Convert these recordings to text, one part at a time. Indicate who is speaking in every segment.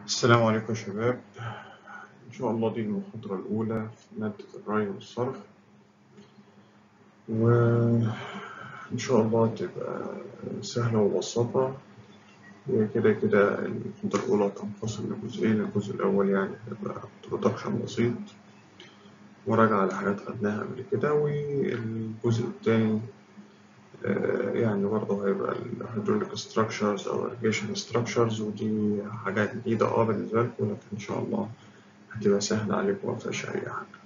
Speaker 1: السلام عليكم يا شباب إن شاء الله دي المحاضرة الأولى في مادة الري والصرف وإن شاء الله تبقى سهلة ومبسطة وكده كده المحاضرة الأولى تنفصل لجزئين الجزء الأول يعني هيبقى introduction بسيط مراجعة على حاجات خدناها قبل كده والجزء التاني آه، يعني برضه هيبقى ال hydraulic structures أو irrigation structures ودي حاجات جديدة اه بالنسبة لكم لكن إن شاء الله هتبقى سهلة عليكم مفيهاش أي حاجة.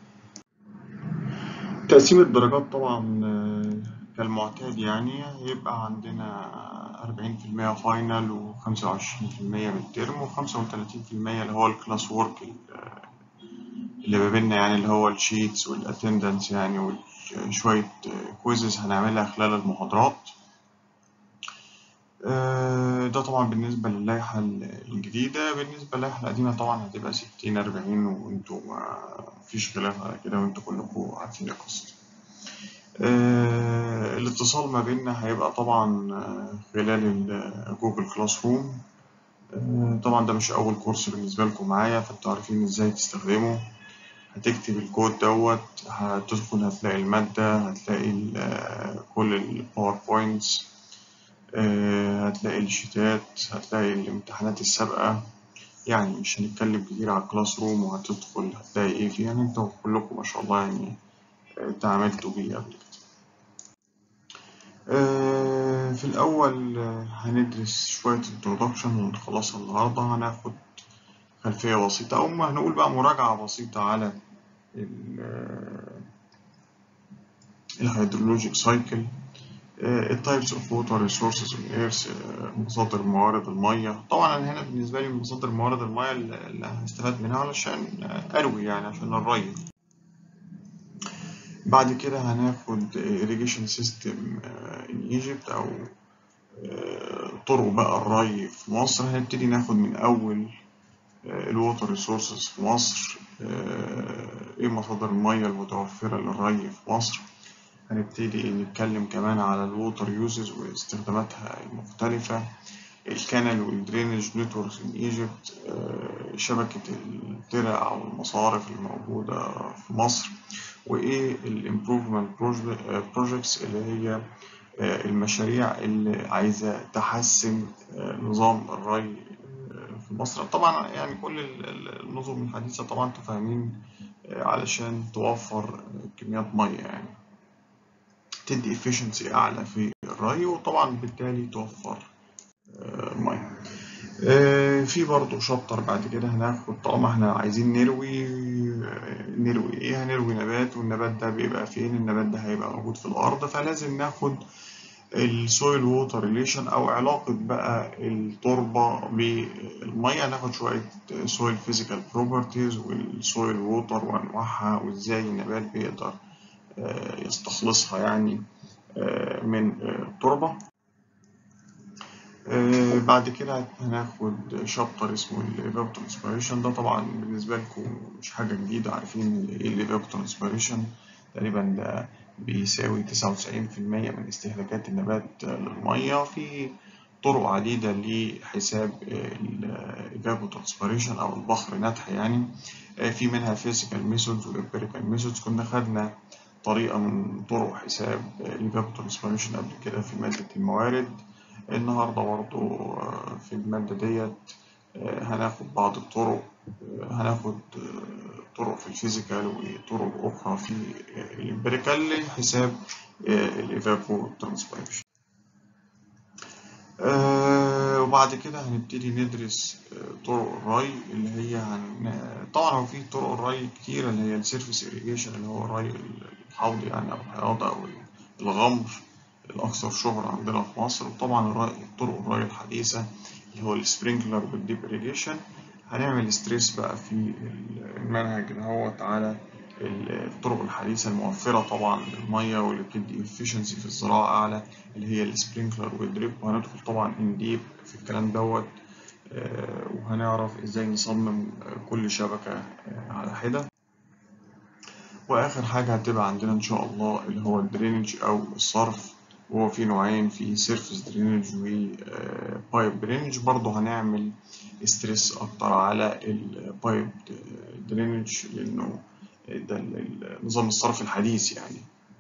Speaker 1: تقسيم الدرجات طبعا آه، كالمعتاد يعني هيبقى عندنا أربعين في المية فاينل وخمسة وعشرين في المية من الترم وخمسة وتلاتين في المية اللي هو الكلاس وورك اللي ما بيننا يعني اللي هو الشيتس والاتندنس يعني وشوية كويزز هنعملها خلال المحاضرات آه، ده طبعا بالنسبة للائحة الجديدة بالنسبة للائحة القديمة طبعا هتبقى ستين أربعين وانتوا ما فيش خلاف على كده وانتوا كلكم عارفين القصة آه، الاتصال ما بيننا هيبقى طبعا آه، خلال جوجل كلاس روم طبعا ده مش أول كورس بالنسبة لكم معايا فانتوا عارفين ازاي تستخدمه هتكتب الكود دوت هتدخل هتلاقي المادة هتلاقي ال- كل الباوربوينتس هتلاقي الشيتات هتلاقي الامتحانات السابقة يعني مش هنتكلم كتير على الكلاس روم وهتدخل هتلاقي ايه فيه يعني انتوا كلكم ما شاء الله يعني آه، تعاملتوا بيه قبل كده آه، في الأول آه، هندرس شوية introduction ونخلصها النهاردة هناخد خلفية بسيطة أو ما هنقول بقى مراجعة بسيطة على الهيدرولوجيك سايكل التايبس اوف ووتر ريسورسز اون ايرث مصادر موارد الميه طبعا انا هنا بالنسبه لي مصادر موارد الميه اللي هستفاد منها علشان آه، اروي يعني عشان الري بعد كده هناخد irrigation system آه، in Egypt او آه، طرق بقى الري في مصر هنبتدي ناخد من اول الووتر ريسورسز في مصر آه، ايه مصادر الميه المتوفره للري في مصر هنبتدي نتكلم كمان على الووتر يوزز واستخداماتها المختلفة الكانال والدرينج نتوركس ان ايجيبت شبكة الترع أو المصارف الموجودة في مصر وإيه الامبروفمنت بروجيكتس اللي هي آه، المشاريع اللي عايزة تحسن آه، نظام الري آه، في مصر طبعا يعني كل ال- ال- النظم الحديثة طبعا انتوا فاهمين آه، علشان توفر آه، كميات مية يعني تدي efficiency أعلى في الري وطبعا بالتالي توفر آه، مية آه، في برضه شابتر بعد كده هناخد طالما احنا عايزين نروي آه، نروي ايه هنروي نبات والنبات ده بيبقى فين النبات ده هيبقى موجود في الأرض فلازم ناخد السويل ووتر ريليشن أو علاقة بقى التربة بالمية ناخد شوية سويل فيزيكال بروبرتيز والسويل ووتر وأنواعها وإزاي النبات بيقدر آه، يستخلصها يعني آه، من آه، التربة آه، بعد كده هناخد شابتر اسمه الإيفابوترانسبيريشن ده طبعا بالنسبة لكم مش حاجة جديدة عارفين ايه الإيفابوترانسبيريشن تقريبا ده بيساوي 99% من استهلاكات النبات للمية في طرق عديدة لحساب الإيفابوترانسبيريشن أو البخر نتح يعني آه، في منها physical methods وempirical methods كنا خدنا طريقة من طرق حساب الإيفابوترانسبيريشن قبل كده في مادة الموارد النهاردة برضو آه، في المادة ديت آه، هناخد بعض الطرق آه، هناخد آه، طرق في الفيزيكال وطرق أخرى في آه، الإمبريكال لحساب الإيفابو ترانسبيريشن وبعد كده هنبتدي ندرس آه، طرق الري اللي هي هن... طبعا هو في طرق الري كتيرة اللي هي السيرفيس إيريجيشن اللي هو الري الحوضي يعني أو الحياضة أو الغمر الأكثر شهرة عندنا في مصر وطبعا الري طرق الري الحديثة اللي هو السبرينكلر والديب إيريجيشن هنعمل ستريس بقى في المنهج دهوت على الطرق الحديثة الموفرة طبعا للمية واللي بتدي efficiency في الزراعة أعلى اللي هي السبرينكلر والدريب وهندخل طبعا ان ديب في الكلام دوت آه، وهنعرف ازاي نصمم آه، كل شبكة آه، على حدة وآخر حاجة هتبقى عندنا إن شاء الله اللي هو الدرينج أو الصرف وهو في نوعين في سيرفيس درينج وبايب درينج برضه هنعمل ستريس اكتر على البايب درينج لانه ده نظام الصرف الحديث يعني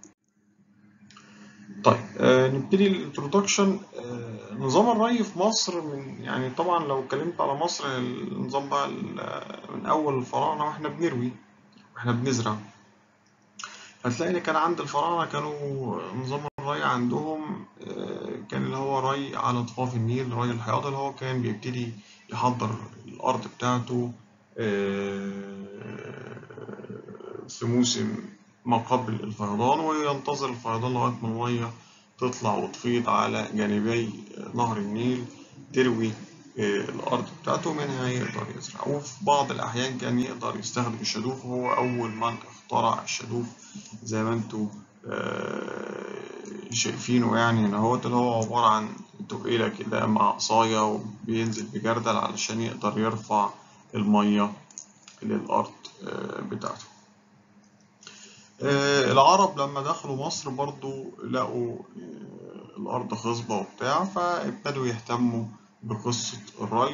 Speaker 1: طيب آه نبتدي الانترودكشن آه نظام الري في مصر من يعني طبعا لو اتكلمت على مصر النظام بقى من اول الفراعنه واحنا بنروي واحنا بنزرع هتلاقي ان كان عند الفراعنه كانوا نظام الري عندهم آه كان اللي هو ري على ضفاف النيل ري الحياض اللي هو كان بيبتدي يحضر الارض بتاعته في موسم ما قبل الفيضان وينتظر الفيضان لغاية ما المية تطلع وتفيض على جانبي نهر النيل تروي الأرض بتاعته منها يقدر يزرع وفي بعض الأحيان كان يقدر يستخدم الشادوف وهو أول من اخترع الشادوف زي ما انتوا شايفينه يعني ان هو اللي هو عبارة عن تقيلة كده مع عصاية وبينزل بجردل علشان يقدر يرفع المية للأرض بتاعته العرب لما دخلوا مصر برضو لقوا الأرض خصبة وبتاع فابتدوا يهتموا بقصة الري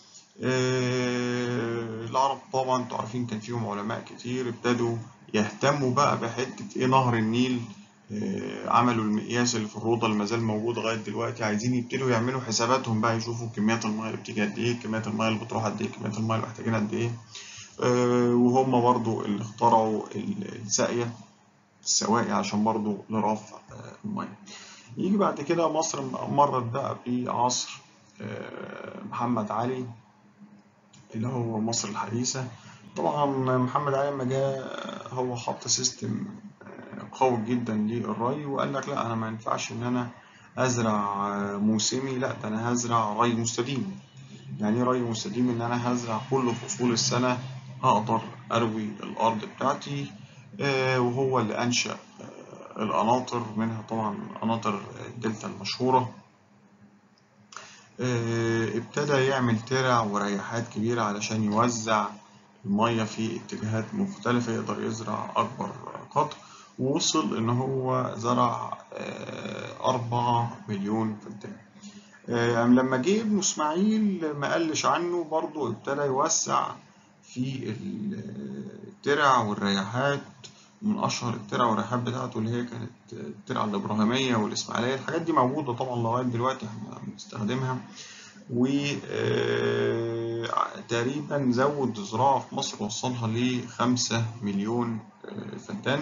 Speaker 1: العرب طبعا انتوا عارفين كان فيهم علماء كتير ابتدوا يهتموا بقى بحتة ايه نهر النيل عملوا المقياس اللي في الروضة اللي مازال موجود لغاية دلوقتي عايزين يبتدوا يعملوا حساباتهم بقى يشوفوا كميات المياه اللي بتيجي قد ايه كميات المياه اللي بتروح قد ايه كميات المياه اللي محتاجين قد ايه وهم برضو اللي اخترعوا الساقية السواقي عشان برضو لرفع المياه يجي بعد كده مصر مرت بقى بعصر محمد علي اللي هو مصر الحديثة طبعا محمد علي لما جه هو حط سيستم قوي جدا للري وقال لك لا انا ما ينفعش ان انا ازرع موسمي لا ده انا هزرع ري مستديم يعني ايه ري مستديم ان انا هزرع كل فصول السنة اقدر اروي الارض بتاعتي وهو اللي انشأ القناطر منها طبعا قناطر الدلتا المشهورة ابتدى يعمل ترع وريحات كبيرة علشان يوزع المية في اتجاهات مختلفة يقدر يزرع أكبر قدر ووصل إن هو زرع أربعة مليون فدان لما جه ابن إسماعيل ما قالش عنه برضه ابتدى يوسع في الترع والرياحات من أشهر الترع والرياحات بتاعته اللي هي كانت الترع الإبراهيمية والإسماعيلية الحاجات دي موجودة طبعا لغاية دلوقتي احنا بنستخدمها وتقريبا زود الزراعة في مصر وصلها لخمسة مليون فدان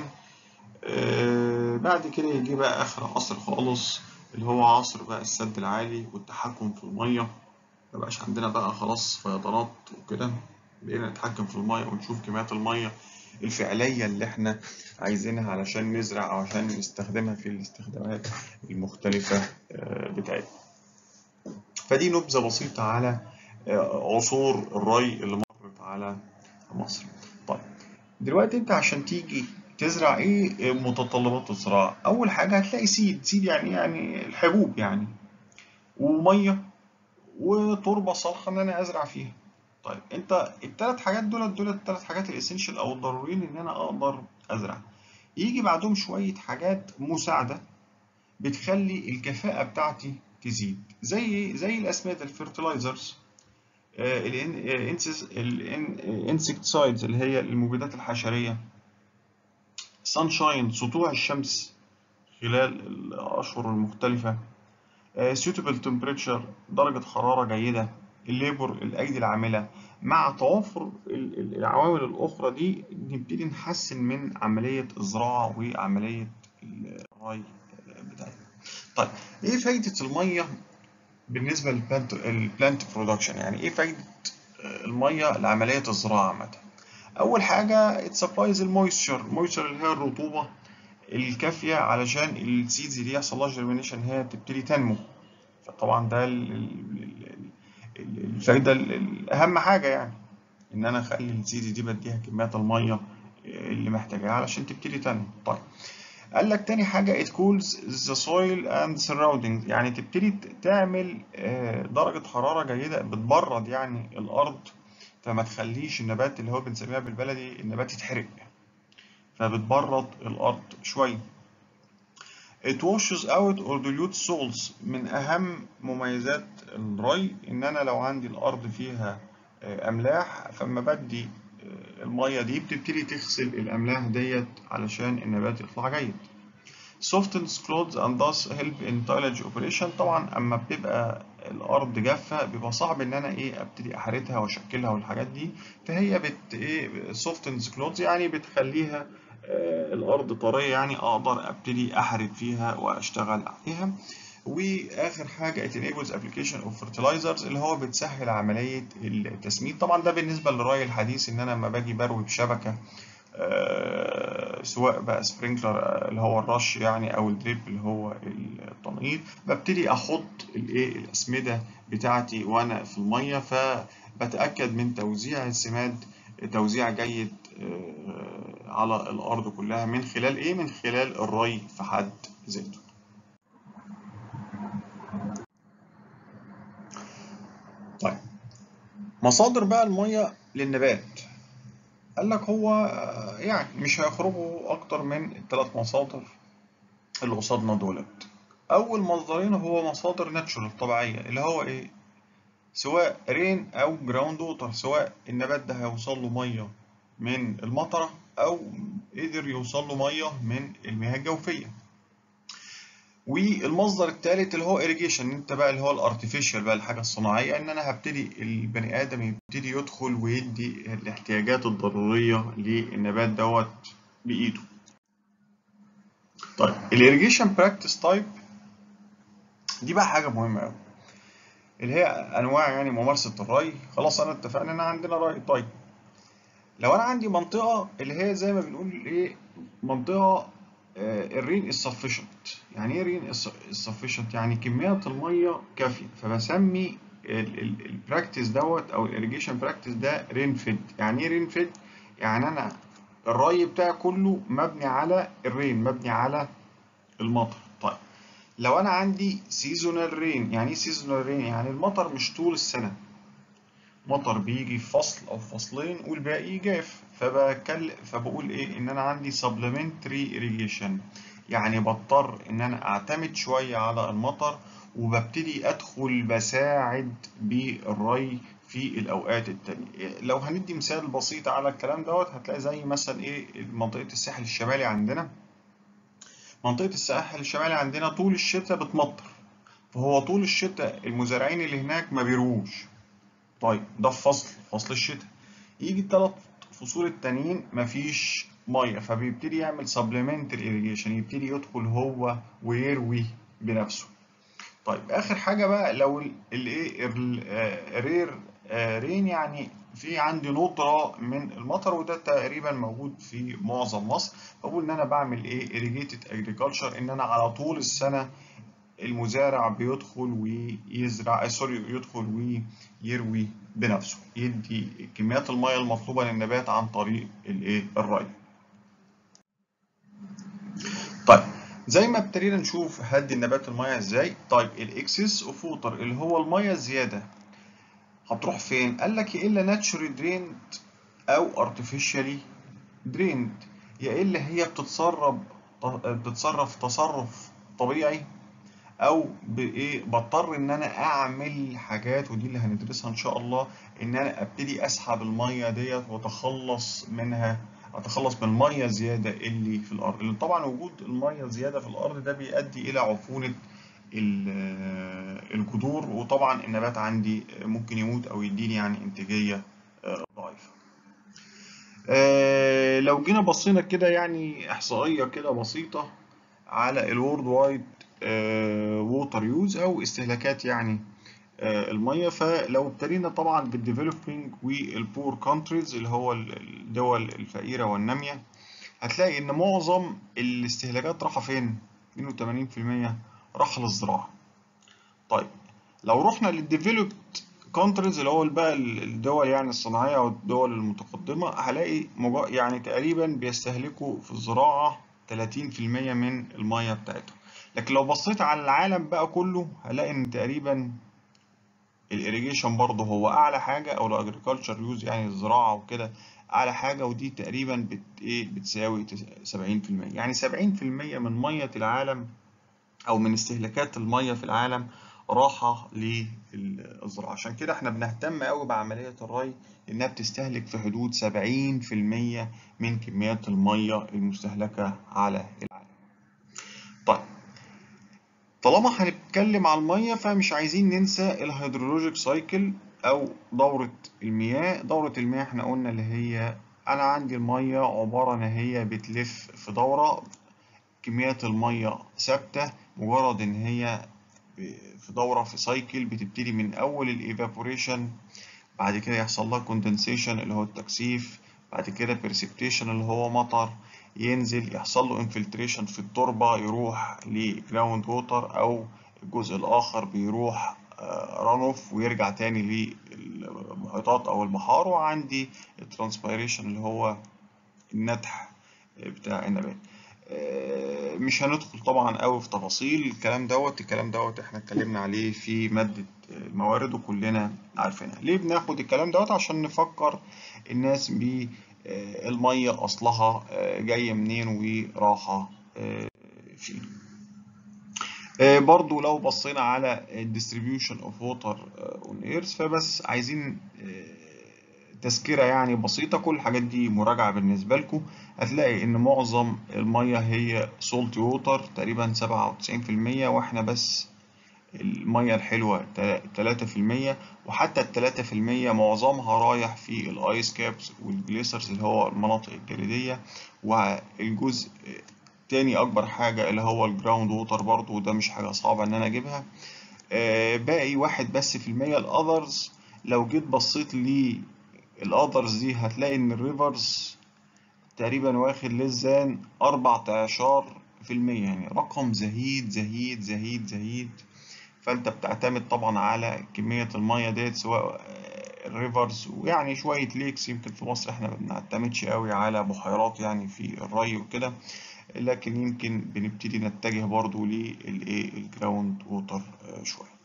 Speaker 1: بعد كده يجي بقى آخر عصر خالص اللي هو عصر بقى السد العالي والتحكم في المية مبقاش عندنا بقى خلاص فيضانات وكده بقينا نتحكم في المية ونشوف كميات المية الفعلية اللي احنا عايزينها علشان نزرع أو عشان نستخدمها في الاستخدامات المختلفة بتاعتنا فدي نبذة بسيطة على عصور الري اللي مرت على مصر طيب دلوقتي انت عشان تيجي تزرع ايه متطلبات الزراعة اول حاجة هتلاقي سيد سيد يعني يعني الحبوب يعني ومية وتربة صالحة ان انا ازرع فيها طيب انت الثلاث حاجات دول دول الثلاث حاجات الاسينشال او الضروريين ان انا اقدر ازرع يجي بعدهم شوية حاجات مساعدة بتخلي الكفاءة بتاعتي تزيد زي زي الاسمده الفيرتلايزرز الانسكتسايدز اللي هي المبيدات الحشريه سانشاين سطوع الشمس خلال الاشهر المختلفه suitable temperature درجه حراره جيده الليبر الايدي العامله مع توافر العوامل الاخرى دي نبتدي نحسن من عمليه الزراعه وعمليه الري بتاعتنا طيب ايه فايدة المية بالنسبة للبلانت البلانت برودكشن يعني ايه فايدة المية لعملية الزراعة عامة اول حاجة it supplies المويستشر المويستشر اللي هي الرطوبة الكافية علشان السيدز دي يحصل لها جيرمينيشن هي تبتدي تنمو فطبعا ده الفايدة الأهم حاجة يعني إن أنا أخلي السيدز دي بديها كميات المية اللي محتاجاها علشان تبتدي تنمو طيب قال لك تاني حاجة it cools the soil and surroundings يعني تبتدي تعمل درجة حرارة جيدة بتبرد يعني الأرض فما تخليش النبات اللي هو بنسميها بالبلدي النبات يتحرق فبتبرد الأرض شوية it washes out or dilutes salts من أهم مميزات الري إن أنا لو عندي الأرض فيها أملاح فما بدي المية دي بتبتدي تغسل الأملاح ديت علشان النبات يطلع جيد. softens clothes and thus help in tillage operation طبعا أما بتبقى الأرض جافة بيبقى صعب إن أنا إيه أبتدي أحرتها وأشكلها والحاجات دي فهي بت إيه softens clothes يعني بتخليها الأرض طرية يعني أقدر أبتدي أحرث فيها وأشتغل عليها وآخر حاجة it enables application of fertilizers اللي هو بتسهل عملية التسميد طبعا ده بالنسبة للري الحديث إن أنا لما باجي بروي بشبكة أه سواء بقى سبرينكلر اللي هو الرش يعني او الدريب اللي هو التنقيط ببتدي احط الايه الاسمده بتاعتي وانا في الميه فبتاكد من توزيع السماد توزيع جيد على الارض كلها من خلال ايه من خلال الري في حد ذاته طيب مصادر بقى الميه للنبات قال لك هو يعني مش هيخرجوا اكتر من الثلاث مصادر اللي قصادنا دولت اول مصدرين هو مصادر ناتشورال طبيعيه اللي هو ايه سواء رين او جراوند ووتر سواء النبات ده هيوصل له ميه من المطره او قدر يوصل له ميه من المياه الجوفيه والمصدر الثالث اللي هو irrigation انت بقى اللي هو الارتفيشال بقى الحاجه الصناعيه ان انا هبتدي البني ادم يبتدي يدخل ويدي الاحتياجات الضروريه للنبات دوت بايده طيب الirrigation براكتس تايب دي بقى حاجه مهمه قوي اللي هي انواع يعني ممارسه الري خلاص انا اتفقنا ان عندنا ري طيب لو انا عندي منطقه اللي هي زي ما بنقول ايه منطقه الرين السفشنت يعني ايه رين السفشنت يعني كميات الميه كافيه فبسمي البراكتس دوت او الاريجيشن براكتس ده رين فيد يعني ايه رين فيد يعني انا الري بتاعي كله مبني على الرين مبني على المطر طيب لو انا عندي سيزونال رين يعني ايه سيزونال رين يعني المطر مش طول السنه مطر بيجي في فصل او فصلين والباقي جاف فبكل فبقول ايه ان انا عندي supplementary irrigation يعني بضطر ان انا اعتمد شويه على المطر وببتدي ادخل بساعد بالري في الاوقات التانية لو هندي مثال بسيط على الكلام دوت هتلاقي زي مثلا ايه منطقه الساحل الشمالي عندنا منطقه الساحل الشمالي عندنا طول الشتاء بتمطر فهو طول الشتاء المزارعين اللي هناك ما بيروش طيب ده في فصل فصل الشتاء يجي الثلاث فصول التانيين مفيش ميه فبيبتدي يعمل سبلمنتري irrigation يبتدي يدخل هو ويروي بنفسه طيب اخر حاجه بقى لو الايه الرير رين يعني في عندي ندره من المطر وده تقريبا موجود في معظم مصر بقول ان انا بعمل ايه irrigated agriculture ان انا على طول السنه المزارع بيدخل ويزرع سوري يدخل ويروي بنفسه يدي كميات الميه المطلوبه للنبات عن طريق الايه الري طيب زي ما ابتدينا نشوف هدي النبات الميه ازاي طيب الاكسس اوف ووتر اللي هو الميه الزياده هتروح فين قال لك يا الا ناتشوري دريند او ارتفيشالي دريند يا الا هي بتتصرف بتتصرف تصرف طبيعي او بايه بضطر ان انا اعمل حاجات ودي اللي هندرسها ان شاء الله ان انا ابتدي اسحب الميه ديت واتخلص منها اتخلص من الميه الزياده اللي في الارض لان طبعا وجود الميه الزياده في الارض ده بيؤدي الى عفونه الجذور وطبعا النبات عندي ممكن يموت او يديني يعني انتاجيه ضعيفه لو جينا بصينا كده يعني احصائيه كده بسيطه على الورد وايد ووتر يوز او استهلاكات يعني الميه فلو ابتدينا طبعا بالديفلوبينج والبور كونتريز اللي هو الدول الفقيره والناميه هتلاقي ان معظم الاستهلاكات رايحه فين 82% راح للزراعه طيب لو رحنا للديفلوبد كونتريز اللي هو بقى الدول يعني الصناعيه او الدول المتقدمه هلاقي يعني تقريبا بيستهلكوا في الزراعه 30% من الميه بتاعتهم لكن لو بصيت على العالم بقى كله هلاقي ان تقريبا الاريجيشن برضه هو اعلى حاجه او الاجريكلتشر يوز يعني الزراعه وكده اعلى حاجه ودي تقريبا بت ايه بتساوي 70% يعني 70% من ميه العالم او من استهلاكات الميه في العالم راحه للزراعه عشان كده احنا بنهتم قوي بعمليه الري لانها بتستهلك في حدود 70% من كميات الميه المستهلكه على العالم طيب طالما هنتكلم على الميه فمش عايزين ننسى الهيدرولوجيك سايكل او دوره المياه دوره المياه احنا قلنا اللي هي انا عندي الميه عباره ان هي بتلف في دوره كميات الميه ثابته مجرد ان هي في دوره في سايكل بتبتدي من اول الايفابوريشن بعد كده يحصل لها كوندنسيشن اللي هو التكثيف بعد كده بريسبتيشن اللي هو مطر ينزل يحصل له انفلتريشن في التربه يروح لجراوند ووتر او الجزء الاخر بيروح رانوف ويرجع تاني للمحيطات او البحار وعندي الترانسبيريشن اللي هو النتح بتاع النبات مش هندخل طبعا قوي في تفاصيل الكلام دوت الكلام دوت احنا اتكلمنا عليه في مادة الموارد وكلنا عارفينها ليه بناخد الكلام دوت عشان نفكر الناس بالمية اصلها جاية منين وراحة فين برضو لو بصينا على distribution of water on earth فبس عايزين تذكرة يعني بسيطة كل الحاجات دي مراجعة بالنسبة لكم هتلاقي إن معظم المية هي سولت ووتر تقريبا سبعة وتسعين في المية وإحنا بس المية الحلوة تلاتة في المية وحتى التلاتة في المية معظمها رايح في الآيس كابس والجليسرز اللي هو المناطق الجليدية والجزء تاني أكبر حاجة اللي هو الجراوند ووتر برضو وده مش حاجة صعبة إن أنا أجيبها باقي واحد بس في المية الأذرز لو جيت بصيت لي الاذرز دي هتلاقي ان الريفرز تقريبا واخد لزان 14 في المية يعني رقم زهيد زهيد زهيد زهيد فانت بتعتمد طبعا على كمية المية ديت سواء الريفرز ويعني شوية ليكس يمكن في مصر احنا ما بنعتمدش قوي على بحيرات يعني في الري وكده لكن يمكن بنبتدي نتجه برضو للايه الجراوند ووتر شوية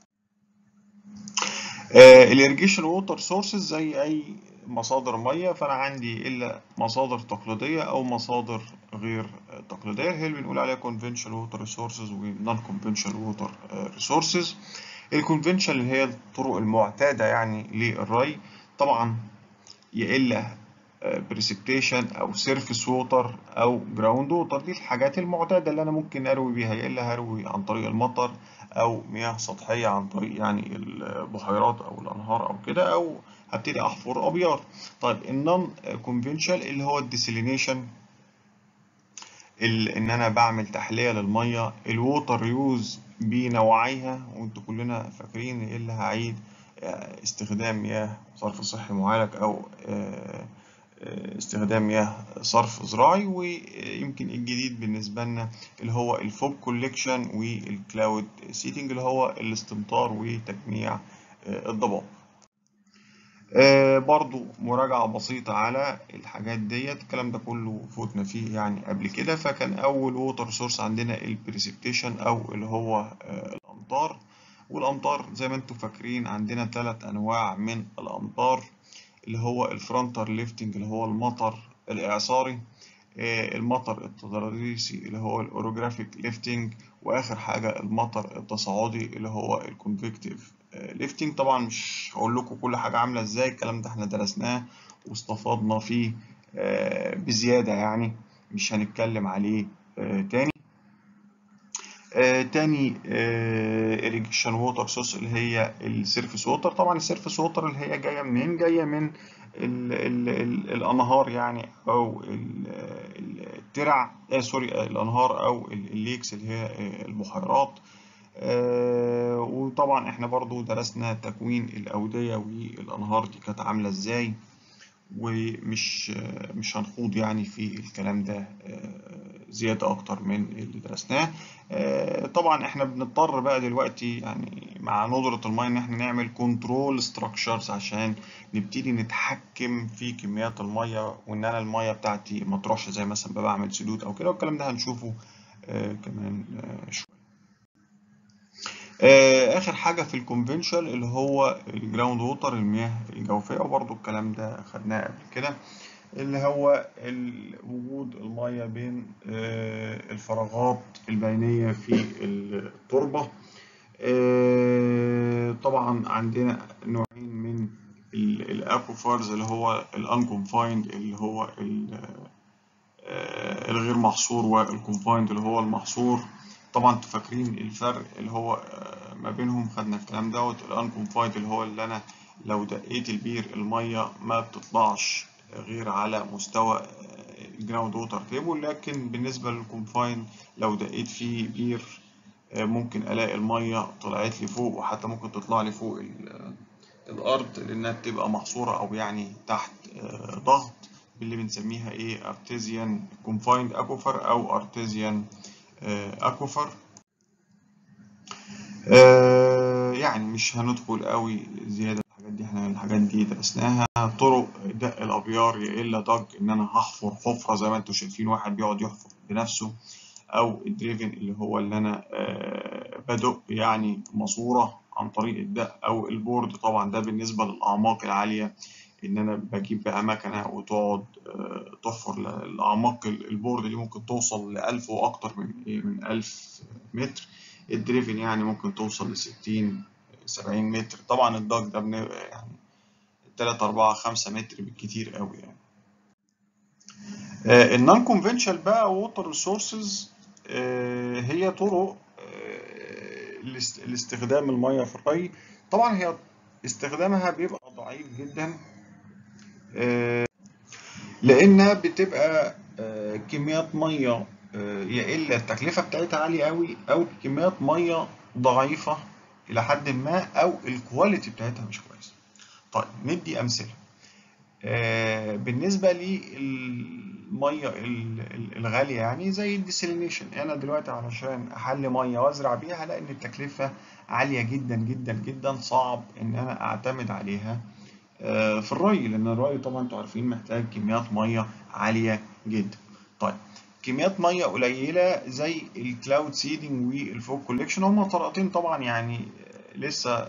Speaker 1: الاريجيشن ووتر سورسز زي اي مصادر ميه فانا عندي الا مصادر تقليديه او مصادر غير تقليديه هي اللي بنقول عليها conventional water resources و non conventional water resources الconventional اللي هي الطرق المعتاده يعني للري طبعا يا الا precipitation او surface water او ground water دي الحاجات المعتاده اللي انا ممكن اروي بيها يا الا هروي عن طريق المطر او مياه سطحيه عن طريق يعني البحيرات او الانهار او كده او هبتدي احفر ابيار طيب النون كونفنشال اللي هو الديسيلينيشن ان انا بعمل تحليه للميه الووتر يوز بنوعيها وانتوا كلنا فاكرين ايه اللي هعيد استخدام مياه صرف صحي معالج او استخدام مياه صرف زراعي ويمكن الجديد بالنسبة لنا اللي هو الفوب كوليكشن والكلاود سيتنج اللي هو الاستمطار وتجميع الضباب برضو مراجعة بسيطة على الحاجات ديت الكلام ده كله فوتنا فيه يعني قبل كده فكان أول ووتر سورس عندنا البريسبتيشن أو اللي هو الأمطار والأمطار زي ما انتم فاكرين عندنا ثلاث أنواع من الأمطار اللي هو الفرونتر ليفتنج اللي هو المطر الإعصاري المطر التضاريسي اللي هو الأوروجرافيك ليفتنج وآخر حاجة المطر التصاعدي اللي هو الكونفكتيف ليفتنج طبعا مش هقول لكم كل حاجة عاملة ازاي الكلام ده احنا درسناه واستفاضنا فيه بزيادة يعني مش هنتكلم عليه تاني آه تاني irrigation ووتر سورس اللي هي السيرفيس ووتر طبعا السيرفيس ووتر اللي هي جايه منين جايه من ال ال ال الانهار يعني او الترع آه سوري الانهار او الليكس اللي هي البحيرات آه وطبعا احنا برضو درسنا تكوين الاوديه والانهار دي كانت عامله ازاي ومش مش هنخوض يعني في الكلام ده زيادة أكتر من اللي درسناه طبعا احنا بنضطر بقى دلوقتي يعني مع ندرة المية ان احنا نعمل كنترول ستراكشرز عشان نبتدي نتحكم في كميات المية وان انا المية بتاعتي ما تروحش زي مثلا بعمل سدود او كده والكلام ده هنشوفه كمان شوية اخر حاجه في الكونفنشال اللي هو الجراوند ووتر المياه الجوفيه وبرده الكلام ده خدناه قبل كده اللي هو وجود المية بين الفراغات البينية في التربة طبعا عندنا نوعين من الاكوفرز اللي هو الانكونفايند اللي هو الغير محصور والكونفايند اللي هو المحصور طبعا انتوا فاكرين الفرق اللي هو ما بينهم خدنا الكلام دوت الانكونفايند اللي هو اللي انا لو دقيت البير الميه ما بتطلعش غير على مستوى الجراوند ووتر تيبل لكن بالنسبه للكونفاين لو دقيت فيه بير ممكن الاقي الميه طلعت لي فوق وحتى ممكن تطلع لي فوق الارض لانها بتبقى محصوره او يعني تحت ضغط اللي بنسميها ايه ارتيزيان كونفايند اكوفر او ارتيزيان اكوفر يعني مش هندخل قوي زياده الحاجات دي احنا الحاجات دي درسناها طرق دق الابيار يا الا ضج ان انا هحفر حفره زي ما انتم شايفين واحد بيقعد يحفر بنفسه او الدريفن اللي هو اللي انا بدق يعني ماسوره عن طريق الدق او البورد طبعا ده بالنسبه للاعماق العاليه ان انا بجيب بقى مكنه وتقعد تحفر الاعماق البورد دي ممكن توصل ل 1000 واكتر من ايه من 1000 متر الدريفن يعني ممكن توصل ل 60 70 متر طبعا الداج ده يعني 3 4 5 متر بالكتير قوي يعني النون كونفنشال بقى ووتر ريسورسز هي طرق لاستخدام الميه في الري طبعا هي استخدامها بيبقى ضعيف جدا لانها بتبقى كميات ميه يا الا التكلفه بتاعتها عاليه قوي او كميات ميه ضعيفه الى حد ما او الكواليتي بتاعتها مش كويسه طيب ندي امثله بالنسبه للميه الغاليه يعني زي الديسيلينيشن انا دلوقتي علشان احلي ميه وازرع بيها هلاقي ان التكلفه عاليه جدا جدا جدا صعب ان انا اعتمد عليها في الري لان الري طبعا انتوا عارفين محتاج كميات ميه عاليه جدا طيب كميات ميه قليله زي الكلاود سيدنج والفوق كوليكشن هما طريقتين طبعا يعني لسه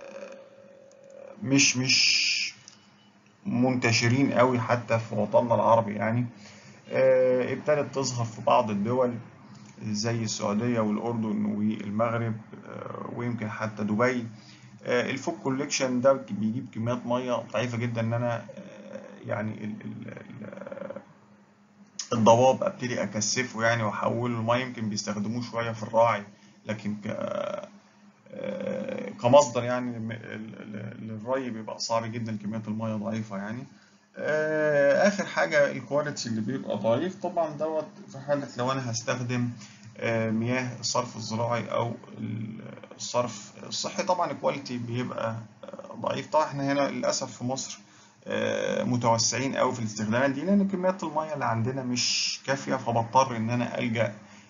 Speaker 1: مش مش منتشرين قوي حتى في وطننا العربي يعني ابتدت تظهر في بعض الدول زي السعوديه والاردن والمغرب ويمكن حتى دبي الفوق كوليكشن ده بيجيب كميات ميه ضعيفه جدا ان انا يعني الضباب ابتدي اكثفه يعني واحوله لميه يمكن بيستخدموه شويه في الراعي لكن ك كمصدر يعني للري بيبقى صعب جدا كميات الميه ضعيفه يعني اخر حاجه الكواليتي اللي بيبقى ضعيف طبعا دوت في حاله لو انا هستخدم مياه الصرف الزراعي او الصرف الصحي طبعا الكواليتي بيبقى ضعيف طبعا احنا هنا للاسف في مصر متوسعين قوي في الاستخدامات دي لان كميات الميه اللي عندنا مش كافيه فبضطر ان انا الجا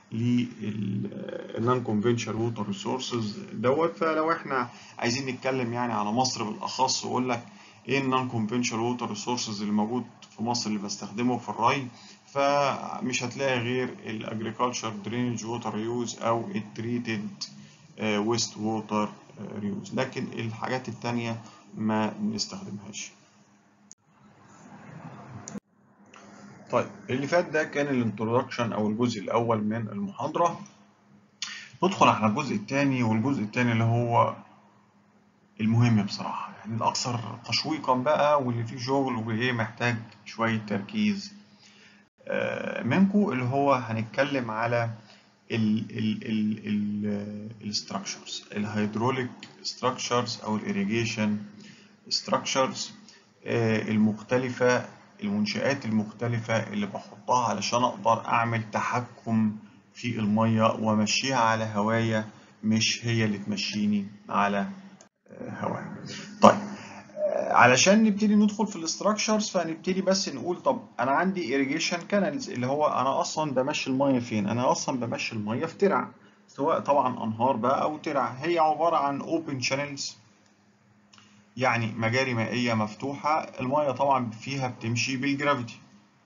Speaker 1: للنون كونفنشال ووتر ريسورسز دوت فلو احنا عايزين نتكلم يعني على مصر بالاخص واقول لك ايه النون كونفنشال ووتر ريسورسز اللي موجود في مصر اللي بستخدمه في الري فمش هتلاقي غير الاجريكلتشر درينج ووتر يوز او التريتد ويست ووتر ريوز لكن الحاجات التانية ما بنستخدمهاش طيب اللي فات ده كان الانترودكشن او الجزء الاول من المحاضرة ندخل على الجزء الثاني والجزء الثاني اللي هو المهم بصراحة يعني الأكثر تشويقا بقى واللي فيه شغل وإيه محتاج شوية تركيز منكم اللي هو هنتكلم على الستراكشرز الهيدروليك ستراكشرز او الاريجيشن ستراكشرز المختلفة المنشآت المختلفة اللي بحطها علشان اقدر اعمل تحكم في المية وامشيها على هواية مش هي اللي تمشيني على هواية طيب علشان نبتدي ندخل في الاستراكشرز فهنبتدي بس نقول طب انا عندي irrigation canals اللي هو انا اصلا بمشي الميه فين انا اصلا بمشي الميه في ترع سواء طبعا انهار بقى او ترع هي عباره عن open channels يعني مجاري مائيه مفتوحه الميه طبعا فيها بتمشي بالجرافيتي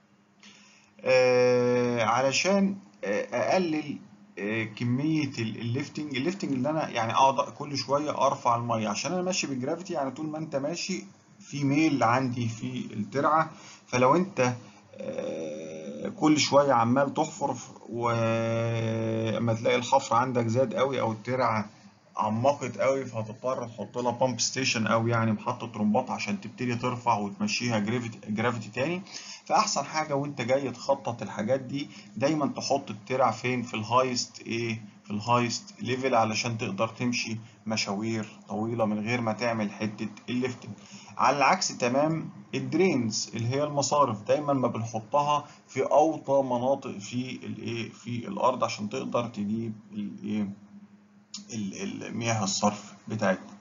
Speaker 1: آه علشان اقلل كميه الليفتنج الليفتنج اللي انا يعني اقعد كل شويه ارفع الميه عشان انا ماشي بالجرافيتي يعني طول ما انت ماشي في ميل عندي في الترعه فلو انت كل شويه عمال تحفر واما تلاقي الحفر عندك زاد قوي او الترعه عمقت قوي فهتضطر تحط لها بامب ستيشن او يعني محطه رمبات عشان تبتدي ترفع وتمشيها جرافيتي جرافيتي تاني فاحسن حاجه وانت جاي تخطط الحاجات دي دايما تحط الترع فين في الهايست ايه في الهايست ليفل علشان تقدر تمشي مشاوير طويله من غير ما تعمل حته الليفتنج على العكس تمام الدرينز اللي هي المصارف دايما ما بنحطها في اوطى مناطق في الايه في الارض عشان تقدر تجيب الايه المياه الصرف بتاعتنا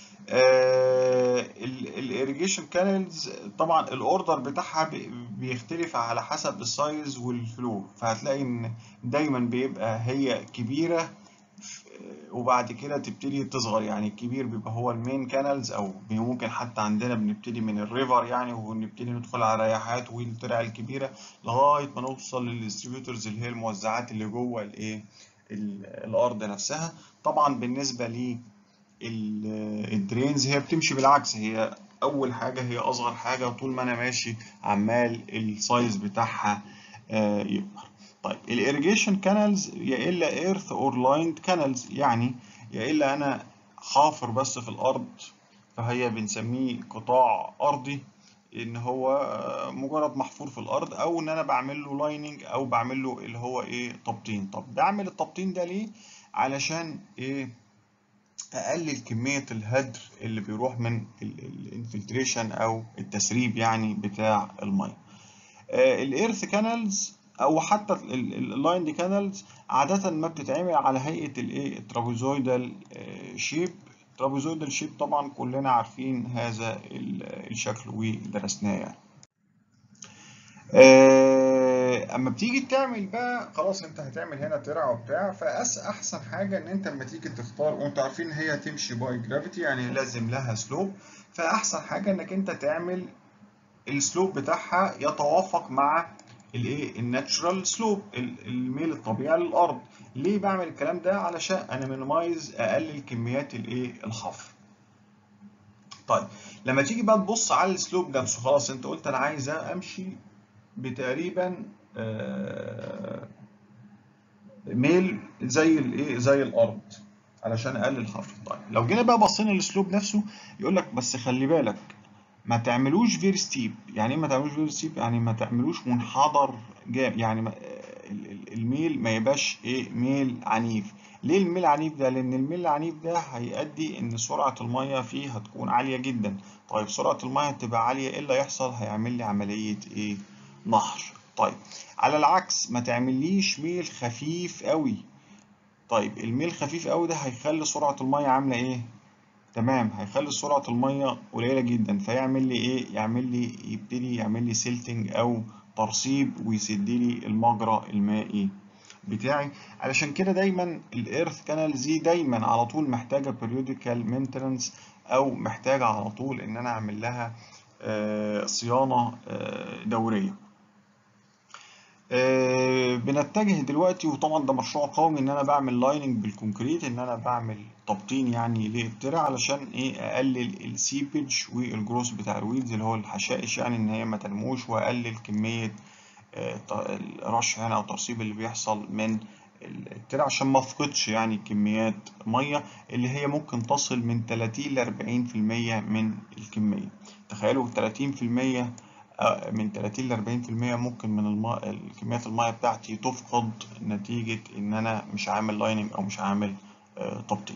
Speaker 1: الاريجيشن كانالز طبعا الاوردر بتاعها بيختلف على حسب السايز والفلو فهتلاقي ان دايما بيبقى هي كبيره وبعد كده تبتدي تصغر يعني الكبير بيبقى هو المين كانالز او ممكن حتى عندنا بنبتدي من الريفر يعني ونبتدي ندخل على رياحات والترع الكبيره لغايه ما نوصل للديستريبيوتورز اللي هي الموزعات اللي جوه الايه الارض نفسها طبعا بالنسبه لي الدرينز هي بتمشي بالعكس هي اول حاجه هي اصغر حاجه طول ما انا ماشي عمال السايز بتاعها يكبر طيب الاريجيشن كانالز يا الا ايرث اور لايند كانالز يعني يا الا انا حافر بس في الارض فهي بنسميه قطاع ارضي ان هو مجرد محفور في الارض او ان انا بعمل له لايننج او بعمل له اللي هو ايه تبطين طب بعمل التبطين ده ليه علشان ايه اقلل كميه الهدر اللي بيروح من الانفلتريشن او التسريب يعني بتاع الميه الايرث كانالز او حتى اللاين كانالز عاده ما بتتعمل على هيئه الايه الترابيزويدال شيب الترابيزويدال شيب طبعا كلنا عارفين هذا الشكل ودرسناه يعني اما بتيجي تعمل بقى خلاص انت هتعمل هنا ترعه وبتاع فأس احسن حاجه ان انت لما تيجي تختار وانتوا عارفين هي تمشي باي جرافيتي يعني لازم لها سلوب فاحسن حاجه انك انت تعمل السلوب بتاعها يتوافق مع الايه الناتشرال سلوب الميل الطبيعي للارض ليه بعمل الكلام ده علشان انا مينيمايز اقلل كميات الايه الحفر طيب لما تيجي بقى تبص على السلوب نفسه خلاص انت قلت انا عايز امشي بتقريبا ميل زي الايه زي الارض علشان اقلل الحفر طيب لو جينا بقى بصينا للسلوب نفسه يقول لك بس خلي بالك ما تعملوش فيري ستيب يعني ايه ما تعملوش فيري ستيب يعني ما تعملوش منحدر جامد يعني الميل ما يبقاش ايه ميل عنيف ليه الميل عنيف ده لان الميل العنيف ده هيؤدي ان سرعه الميه فيه هتكون عاليه جدا طيب سرعه الميه تبقى عاليه ايه اللي هيحصل هيعمل لي عمليه ايه نهر طيب على العكس ما تعمليش ميل خفيف قوي طيب الميل خفيف قوي ده هيخلي سرعه الميه عامله ايه تمام هيخلي سرعة المية قليلة جدا فيعمل لي ايه يعمل لي يبتدي يعمل لي سيلتنج او ترسيب ويسد لي المجرى المائي بتاعي علشان كده دايما الايرث كانالز دي دايما على طول محتاجة periodical maintenance او محتاجة على طول ان انا اعمل لها آه صيانة آه دورية آه بنتجه دلوقتي وطبعا ده مشروع قومي ان انا بعمل لايننج بالكونكريت ان انا بعمل تبطين يعني للترع علشان ايه اقلل السيبج والجروس بتاع الويدز اللي هو الحشائش يعني ان هي ما تنموش واقلل كميه الرش يعني او الترسيب اللي بيحصل من الترع عشان ما افقدش يعني كميات ميه اللي هي ممكن تصل من 30 ل 40% من الكميه تخيلوا 30% من 30 ل 40% ممكن من الماء كميات الميه بتاعتي تفقد نتيجه ان انا مش عامل لايننج او مش عامل تبطين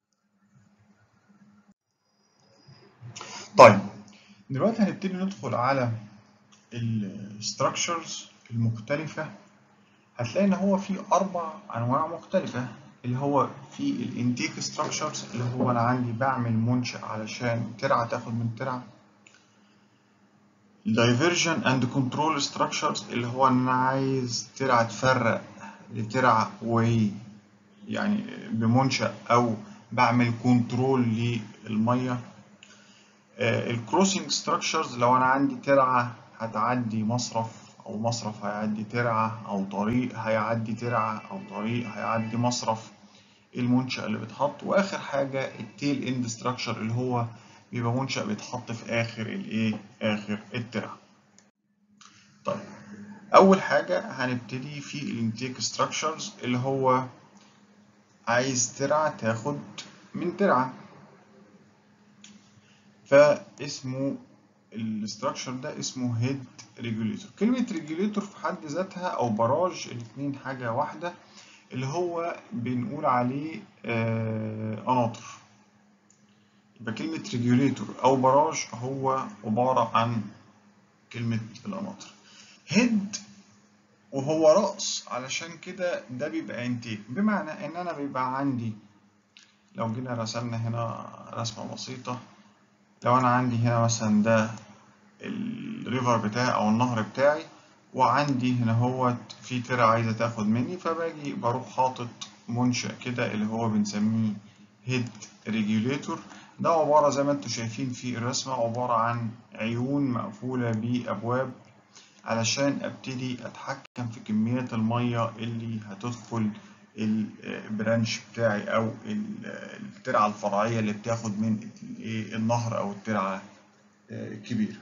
Speaker 1: طيب دلوقتي هنبتدي ندخل على الستراكشرز المختلفة هتلاقي ان هو في اربع انواع مختلفة اللي هو في الانتيك ستراكشرز اللي هو انا عندي بعمل منشأ علشان ترعة تاخد من ترعة diversion and control structures اللي هو انا عايز ترعة تفرق لترعة وهي يعني بمنشأ او بعمل كنترول للمية الكروسنج ستراكشرز لو انا عندي ترعة هتعدي مصرف او مصرف هيعدي ترعة او طريق هيعدي ترعة او طريق هيعدي مصرف المنشأ اللي بيتحط واخر حاجة التيل اند ستراكشر اللي هو بيبقى منشأ بيتحط في آخر الإيه؟ آخر الترعة. طيب أول حاجة هنبتدي في الانتيك ستراكشرز اللي هو عايز ترعة تاخد من ترعة فاسمه الاستراكشر ده اسمه هيد ريجوليتور كلمة ريجوليتور في حد ذاتها أو براج الاتنين حاجة واحدة اللي هو بنقول عليه آه قناطر يبقى كلمة ريجوليتور أو براج هو عبارة عن كلمة القناطر هيد وهو رأس علشان كده ده بيبقى انتيك بمعنى ان انا بيبقى عندي لو جينا رسمنا هنا رسمة بسيطة لو انا عندي هنا مثلا ده الريفر بتاعي او النهر بتاعي وعندي هنا هو في ترعة عايزة تاخد مني فباجي بروح حاطط منشأ كده اللي هو بنسميه هيد ريجوليتور ده عبارة زي ما انتم شايفين في الرسمة عبارة عن عيون مقفولة بأبواب علشان ابتدي اتحكم في كمية المية اللي هتدخل البرانش بتاعي او الترعة الفرعية اللي بتاخد من النهر او الترعة الكبيرة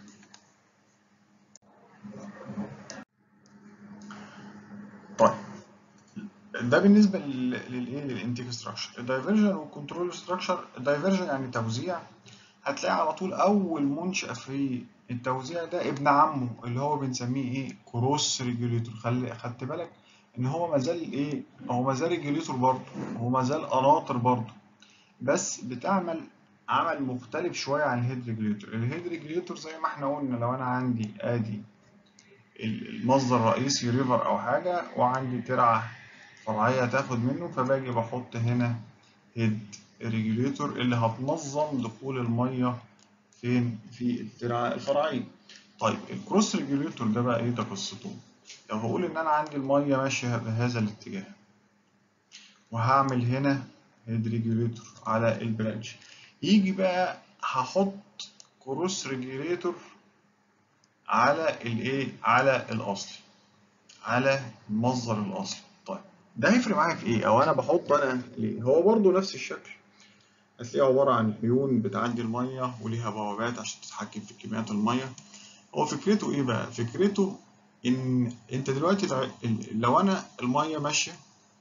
Speaker 1: طيب ده بالنسبة للايه للانتيك ستراكشر الدايفرجن والكنترول ستراكشر الدايفرجن يعني توزيع هتلاقي على طول اول منشأ في التوزيع ده ابن عمه اللي هو بنسميه ايه كروس ريجوليتور خلي خدت بالك ان هو مازال ايه هو مازال ريجوليتور برضه هو مازال قناطر برضه بس بتعمل عمل مختلف شويه عن الهيد ريجوليتور الهيد ريجوليتور زي ما احنا قلنا لو انا عندي ادي المصدر الرئيسي ريفر او حاجه وعندي ترعه فرعيه تاخد منه فباجي بحط هنا هيد ريجوليتور اللي هتنظم دخول الميه فين في الترعه الفرعيه طيب الكروس ريجوليتور ده بقى ايه ده قصته لو هقول ان انا عندي الميه ماشيه بهذا الاتجاه وهعمل هنا هيد ريجوليتور على البرانش يجي بقى هحط كروس ريجوليتور على الايه على الاصلي على المصدر الاصلي طيب ده هيفرق معايا في ايه او انا بحط انا ليه هو برضو نفس الشكل هتلاقيه عبارة عن عيون بتعدي المية وليها بوابات عشان تتحكم في كميات المية هو فكرته ايه بقى فكرته ان انت دلوقتي لو انا المية ماشية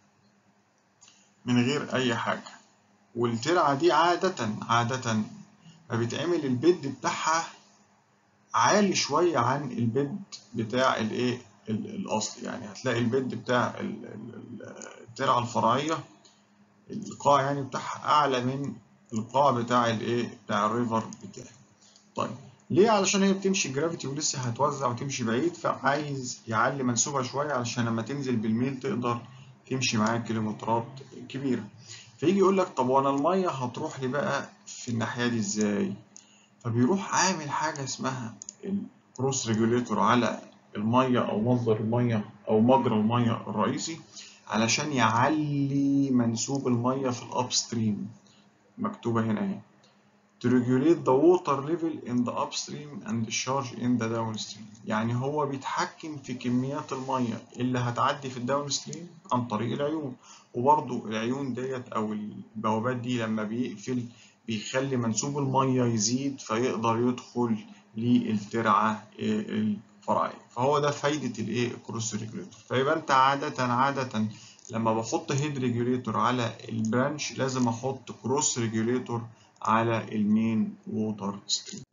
Speaker 1: من غير اي حاجة والترعة دي عادة عادة ما بيتعمل البيد بتاعها عالي شوية عن البيد بتاع الايه الاصلي يعني هتلاقي البيد بتاع الترعة الفرعية القاع يعني بتاعها اعلى من القاع بتاع الايه بتاع الريفر بتاعي طيب ليه علشان هي بتمشي جرافيتي ولسه هتوزع وتمشي بعيد فعايز يعلي منسوبها شويه علشان لما تنزل بالميل تقدر تمشي معاك كيلومترات كبيره فيجي يقول لك طب وانا الميه هتروح لي بقى في الناحيه دي ازاي فبيروح عامل حاجه اسمها الكروس ريجوليتور على الميه او مصدر الميه او مجرى الميه الرئيسي علشان يعلي منسوب الميه في الاب ستريم مكتوبه هنا اهي to regulate the water level in the upstream and discharge in the downstream يعني هو بيتحكم في كميات الميه اللي هتعدي في الداون ستريم عن طريق العيون وبرضو العيون ديت او البوابات دي لما بيقفل بيخلي منسوب الميه يزيد فيقدر يدخل للترعه الفرعيه فهو ده فايده الايه الكروس ريجوليتور فيبقى انت عاده عاده لما بحط هيد ريجوليتور على البرانش لازم احط كروس ريجوليتور على المين ووتر ستريم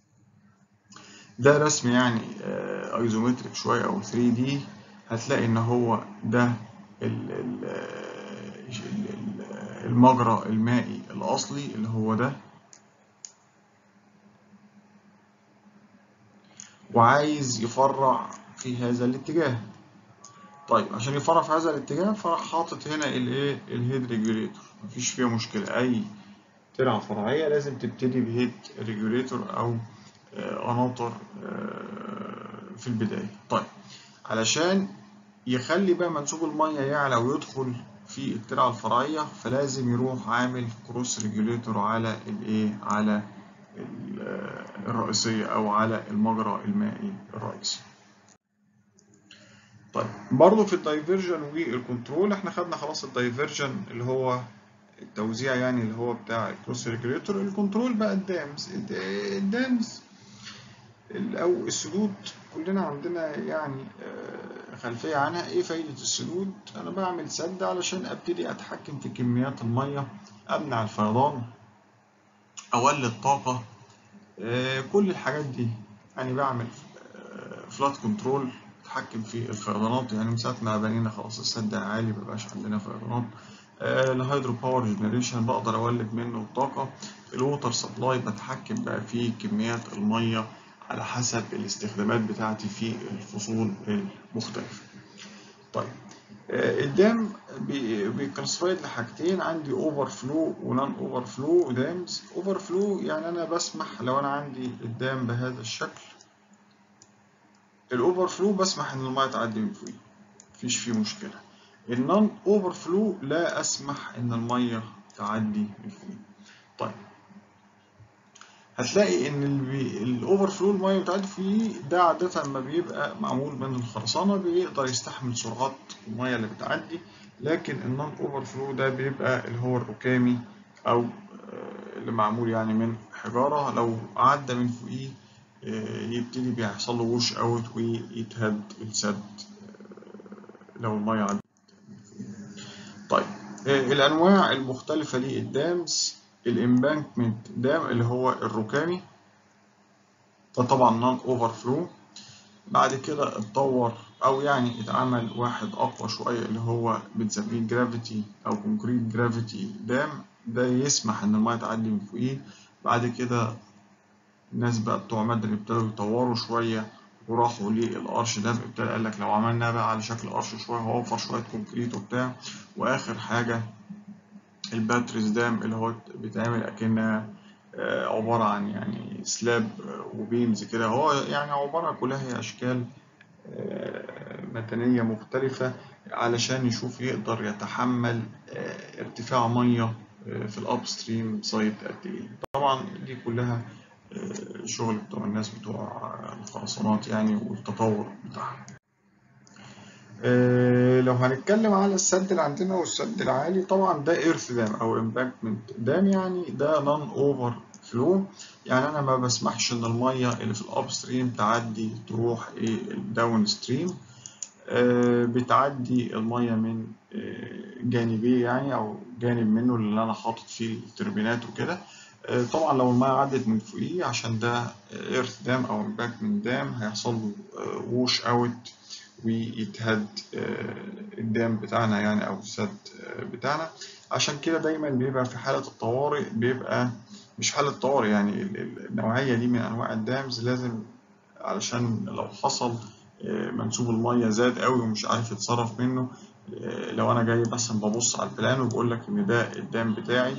Speaker 1: ده رسم يعني ايزومتريك شويه او 3 دي هتلاقي ان هو ده المجرى المائي الاصلي اللي هو ده وعايز يفرع في هذا الاتجاه طيب عشان يفرع في هذا الاتجاه فراح حاطط هنا الايه الهيد ريجوليتور مفيش فيها مشكله اي ترعه فرعيه لازم تبتدي بهيد ريجوليتور او قناطر في البدايه طيب علشان يخلي بقى منسوب الميه يعلى ويدخل في الترعه الفرعيه فلازم يروح عامل كروس ريجوليتور على الايه على الرئيسيه او على المجرى المائي الرئيسي طيب برضه في الدايفرجن والكنترول احنا خدنا خلاص الدايفرجن اللي هو التوزيع يعني اللي هو بتاع الكروس ريجوليتور الكنترول بقى الدامز الدامز او السدود كلنا عندنا يعني خلفيه عنها ايه فايده السدود انا بعمل سد علشان ابتدي اتحكم في كميات الميه امنع الفيضان اولد طاقه كل الحاجات دي يعني بعمل فلات كنترول اتحكم في الفيضانات يعني من ساعه ما بنينا خلاص السد عالي مبقاش عندنا فيضانات الهيدرو باور جنريشن بقدر اولد منه الطاقه الووتر سبلاي بتحكم بقى في كميات الميه على حسب الاستخدامات بتاعتي في الفصول المختلفه طيب الدام بيكلاسيفايد لحاجتين عندي اوفر فلو ونون اوفر فلو دامز اوفر فلو يعني انا بسمح لو انا عندي الدام بهذا الشكل الاوفر فلو بسمح ان الميه تعدي من فوقيه مفيش فيه مشكله النون اوفر فلو لا اسمح ان الميه تعدي من فوقيه طيب هتلاقي ان الاوفر فلو الميه بتعدي فيه ده عاده لما بيبقى معمول من الخرسانه بيقدر يستحمل سرعات الميه اللي بتعدي لكن النون اوفر فلو ده بيبقى اللي هو الركامي او اللي معمول يعني من حجاره لو عدى من فوقيه يبتدي بيحصل له وش اوت ويتهد السد لو الميه عدت طيب الانواع المختلفه للدامز الامبانكمنت دام اللي هو الركامي ده طبعا نون اوفر فلو بعد كده اتطور او يعني اتعمل واحد اقوى شويه اللي هو بنسميه جرافيتي او كونكريت جرافيتي دام ده يسمح ان الميه تعدي من فوقيه بعد كده الناس بقى بتوع مدني ابتدوا يطوروا شويه وراحوا للقرش ده ابتدى قال لك لو عملناه بقى على شكل قرش شويه هوفر شويه كونكريت وبتاع واخر حاجه الباتريز دام اللي هو بيتعمل اكنها عباره عن يعني سلاب وبيمز كده هو يعني عباره كلها هي اشكال متنيه مختلفه علشان يشوف يقدر يتحمل ارتفاع ميه في الاب ستريم سايد قد ايه طبعا دي كلها شغل بتوع الناس بتوع الخرسانات يعني والتطور بتاعها أه لو هنتكلم على السد اللي عندنا والسد العالي طبعا ده ايرث دام او امباكمنت دام يعني ده نون اوفر فلو يعني انا ما بسمحش ان الميه اللي في الاب ستريم تعدي تروح ايه الداون ستريم أه بتعدي الميه من أه جانبيه يعني او جانب منه اللي انا حاطط فيه التربينات وكده طبعا لو الميه عدت من فوقيه عشان ده ايرث دام او امباكمنت دام هيحصل له ووش اوت ويتهد الدام بتاعنا يعني او السد بتاعنا عشان كده دايما بيبقى في حاله الطوارئ بيبقى مش حاله طوارئ يعني النوعيه دي من انواع الدامز لازم علشان لو حصل منسوب الميه زاد قوي ومش عارف يتصرف منه لو انا جاي مثلا ببص على البلان وبقول لك ان ده الدام بتاعي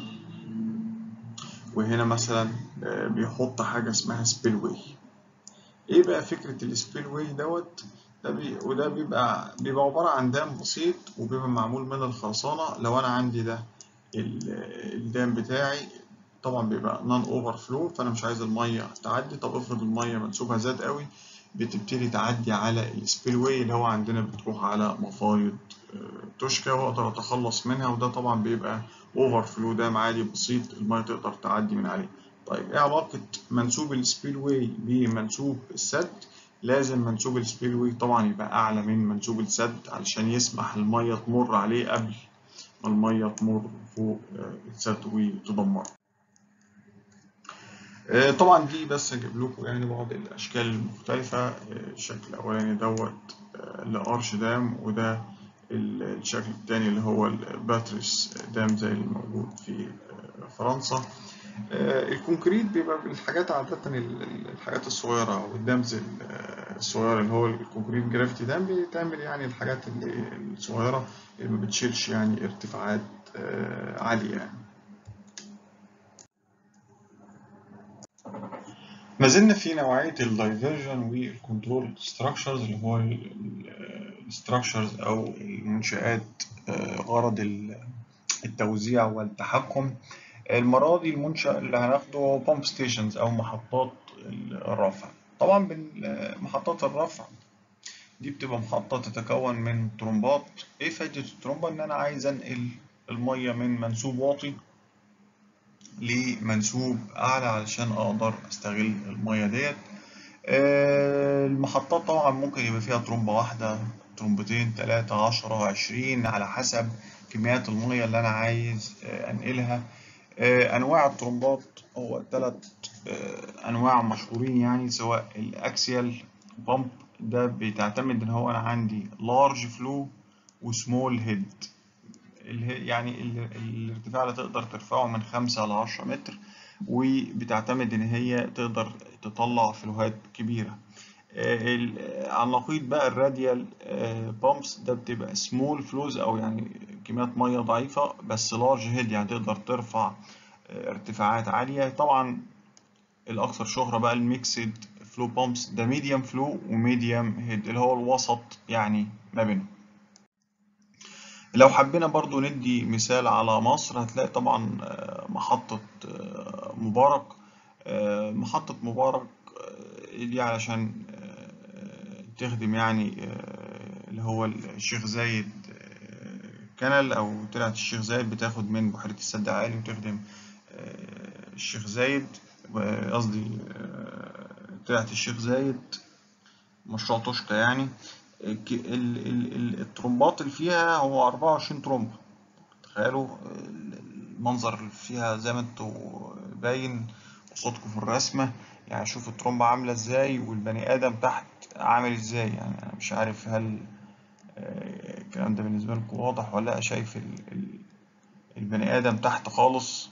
Speaker 1: وهنا مثلا بيحط حاجه اسمها سبيل واي ايه بقى فكره السبيل واي دوت ده بي وده بيبقى بيبقى عباره عن دام بسيط وبيبقى معمول من الخرسانه لو انا عندي ده الدام بتاعي طبعا بيبقى نون اوفر فلو فانا مش عايز الميه تعدي طب افرض الميه منسوبها زاد قوي بتبتدي تعدي على السبيل واي اللي هو عندنا بتروح على مفايض تشكى واقدر اتخلص منها وده طبعا بيبقى اوفر فلو دام عالي بسيط الميه تقدر تعدي من عليه طيب ايه علاقه منسوب السبيل واي بمنسوب السد لازم منسوب السبيل واي طبعا يبقى اعلى من منسوب السد علشان يسمح الميه تمر عليه قبل ما الميه تمر فوق السد وتدمره طبعا دي بس اجيب لكم يعني بعض الاشكال المختلفه الشكل الاولاني دوت لارش دام وده الشكل الثاني اللي هو الباتريس دام زي اللي موجود في فرنسا الكونكريت بيبقى بالحاجات عادة الحاجات الصغيرة أو الدامز الصغيرة اللي هو الكونكريت جرافيتي دام بيتعمل يعني الحاجات الصغيرة اللي ما بتشيلش يعني ارتفاعات عالية يعني. ما زلنا في نوعية الدايفرجن والكنترول ستراكشرز اللي هو الستراكشرز أو المنشآت غرض التوزيع والتحكم المرة دي المنشأ اللي هناخده هو بومب ستيشنز أو محطات الرفع طبعا محطات الرفع دي بتبقى محطة تتكون من ترومبات ايه فايدة الترومبة ان انا عايز انقل المية من منسوب واطي لمنسوب أعلى علشان أقدر أستغل المية ديت آه، المحطات طبعا ممكن يبقى فيها ترمبة واحدة ترمبتين تلاتة عشرة عشرين على حسب كميات المية اللي أنا عايز آه، أنقلها آه، أنواع الترمبات هو تلات أنواع مشهورين يعني سواء الأكسيال بامب ده بتعتمد إن هو أنا عندي لارج فلو وسمول هيد يعني ال- الارتفاع اللي تقدر ترفعه من خمسة لعشرة متر وبتعتمد إن هي تقدر تطلع فلوهات كبيرة آه، ال- على النقيض بقى الراديال بامبس ده بتبقى سمول فلوز أو يعني كميات مية ضعيفة بس لارج هيد يعني تقدر ترفع آه، ارتفاعات عالية طبعا الأكثر شهرة بقى الميكسد فلو بامبس ده ميديوم فلو وميديوم هيد اللي هو الوسط يعني ما بينهم لو حبينا برضو ندي مثال على مصر هتلاقي طبعا آه، محطة آه، مبارك آه، محطة مبارك آه، دي علشان آه، تخدم يعني آه، اللي هو الشيخ زايد آه، كنل أو ترعة الشيخ زايد بتاخد من بحيرة السد عالي وتخدم آه، الشيخ زايد آه، قصدي آه، ترعة الشيخ زايد مشروع توشكا يعني ك- ال- ال- ال- الترمبات اللي فيها هو 24 ترمبة تخيلوا المنظر اللي فيها زي ما انتوا باين قصادكم في الرسمة يعني شوف الترمبة عاملة ازاي والبني آدم تحت عامل ازاي يعني أنا مش عارف هل آه، الكلام ده بالنسبة لكم واضح ولا لأ شايف ال- ال- البني آدم تحت خالص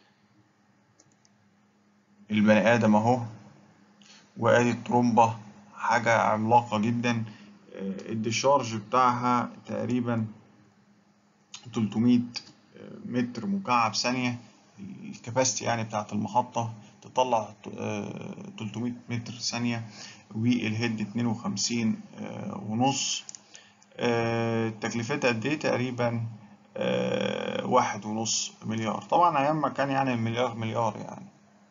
Speaker 1: البني آدم أهو وادي الترومبة حاجة عملاقة جدا آه، الديشارج بتاعها تقريبا 300 متر مكعب ثانية الكباستي يعني بتاعت المحطة تطلع آه، 300 متر ثانية والهيد 52 آه، ونص آه، تكلفتها قد ايه تقريبا آه، واحد ونص مليار طبعا ايام ما كان يعني المليار مليار يعني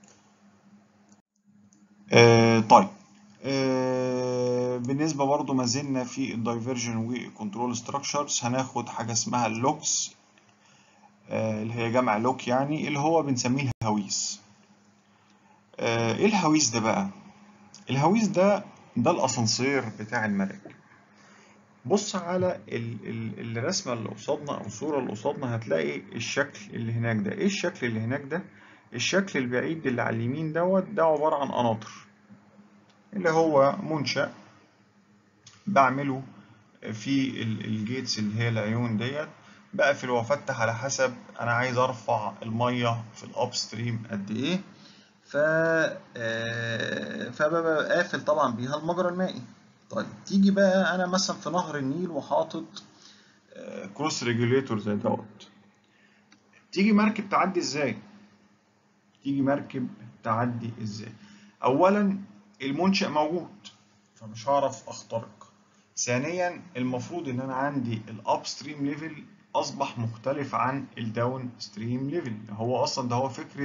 Speaker 1: آه، طيب آه، بالنسبة برضو ما زلنا في الدايفرجن وكنترول ستراكشرز هناخد حاجة اسمها اللوكس آه، اللي هي جمع لوك يعني اللي هو بنسميه الهويس آه، ايه الهويس ده بقى الهويس ده ده الاسانسير بتاع المراكب بص على ال ال الرسمة اللي قصادنا او الصورة اللي قصادنا هتلاقي الشكل اللي هناك ده ايه الشكل اللي هناك ده الشكل البعيد اللي على اليمين دوت ده عبارة عن قناطر اللي هو منشأ بعمله في ال- الجيتس اللي هي العيون ديت بقفل وافتح على حسب انا عايز ارفع الميه في الاب ستريم قد ايه ف آه، فببقى قافل طبعا بيها المجرى المائي طيب تيجي بقى انا مثلا في نهر النيل وحاطط كروس ريجوليتور زي دوت تيجي مركب تعدي ازاي تيجي مركب تعدي ازاي اولا المنشأ موجود فمش هعرف اخترق ثانيا المفروض ان انا عندي الاب ستريم ليفل اصبح مختلف عن الداون ستريم ليفل هو اصلا ده هو فكره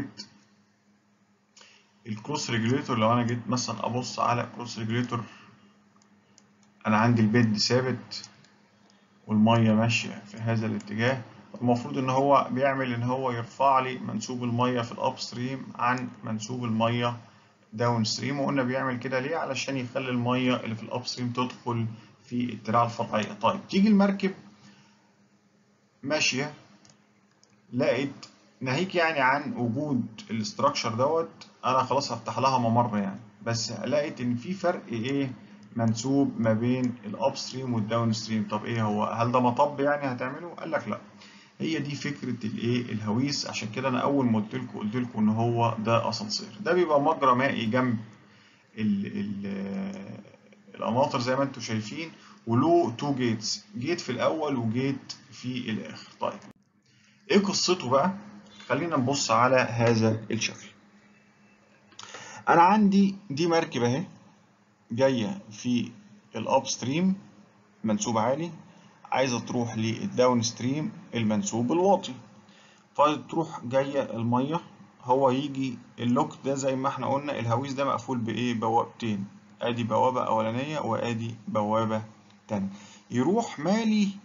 Speaker 1: الكروس ريجوليتور لو انا جيت مثلا ابص على كروس ريجوليتور انا عندي البيد ثابت والميه ماشيه في هذا الاتجاه المفروض ان هو بيعمل ان هو يرفع لي منسوب الميه في الاب ستريم عن منسوب الميه داون ستريم وقلنا بيعمل كده ليه علشان يخلي الميه اللي في الاب ستريم تدخل في الترعه الفرعيه طيب تيجي المركب ماشيه لقيت ناهيك يعني عن وجود الاستراكشر دوت انا خلاص هفتح لها ممر يعني بس لقيت ان في فرق ايه منسوب ما بين الاب ستريم والداون ستريم طب ايه هو هل ده مطب يعني هتعمله قال لك لا هي دي فكره الايه الهويس عشان كده انا اول ما قلت لكم قلت لكم ان هو ده اسانسير ده بيبقى مجرى مائي جنب ال ال القناطر زي ما انتم شايفين وله تو جيتس جيت في الاول وجيت في الاخر طيب ايه قصته بقى خلينا نبص على هذا الشكل انا عندي دي مركب اهي جايه في الاب ستريم منسوب عالي عايزه تروح للداون ستريم المنسوب الواطي فتروح جايه الميه هو يجي اللوك ده زي ما احنا قلنا الهويس ده مقفول بايه بوابتين ادي بوابه اولانيه وادي بوابه تانية يروح مالي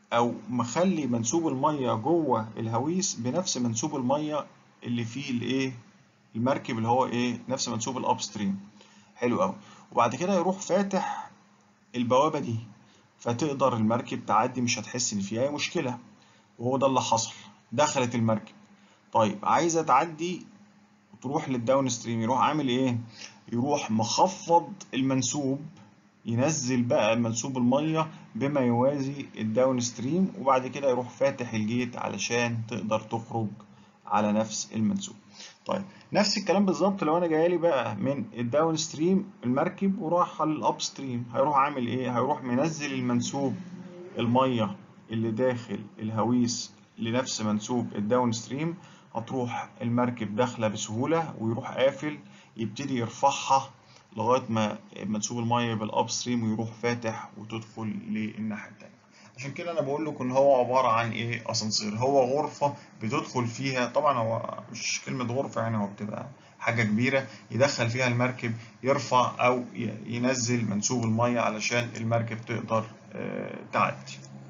Speaker 1: او مخلي منسوب الميه جوه الهويس بنفس منسوب الميه اللي فيه الايه المركب اللي هو ايه نفس منسوب الاب ستريم حلو قوي وبعد كده يروح فاتح البوابه دي فتقدر المركب تعدي مش هتحس ان فيها اي مشكله وهو ده اللي حصل دخلت المركب طيب عايزه تعدي وتروح للداون ستريم يروح عامل ايه يروح مخفض المنسوب ينزل بقى منسوب الميه بما يوازي الداون ستريم وبعد كده يروح فاتح الجيت علشان تقدر تخرج على نفس المنسوب طيب نفس الكلام بالظبط لو انا جايلي بقى من الداون ستريم المركب وراح على الاب ستريم هيروح عامل ايه هيروح منزل المنسوب الميه اللي داخل الهويس لنفس منسوب الداون ستريم هتروح المركب داخله بسهوله ويروح قافل يبتدي يرفعها لغايه ما منسوب الميه بالاب ستريم ويروح فاتح وتدخل للناحيه التانيه عشان كده انا بقول لكم ان هو عباره عن ايه اسانسير هو غرفه بتدخل فيها طبعا هو مش كلمه غرفه يعني هو بتبقى حاجه كبيره يدخل فيها المركب يرفع او ينزل منسوب الميه علشان المركب تقدر تعدي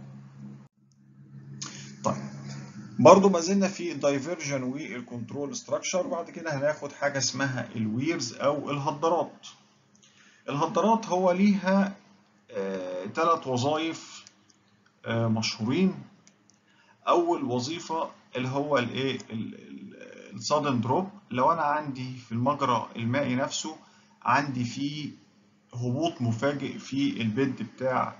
Speaker 1: طيب برضو ما زلنا في الدايفرجن والكنترول ستراكشر بعد كده هناخد حاجه اسمها الويرز او الهدرات الهدرات هو ليها ثلاث وظائف مشهورين اول وظيفه اللي هو الايه السادن دروب لو انا عندي في المجرى المائي نفسه عندي فيه هبوط مفاجئ في البيد بتاع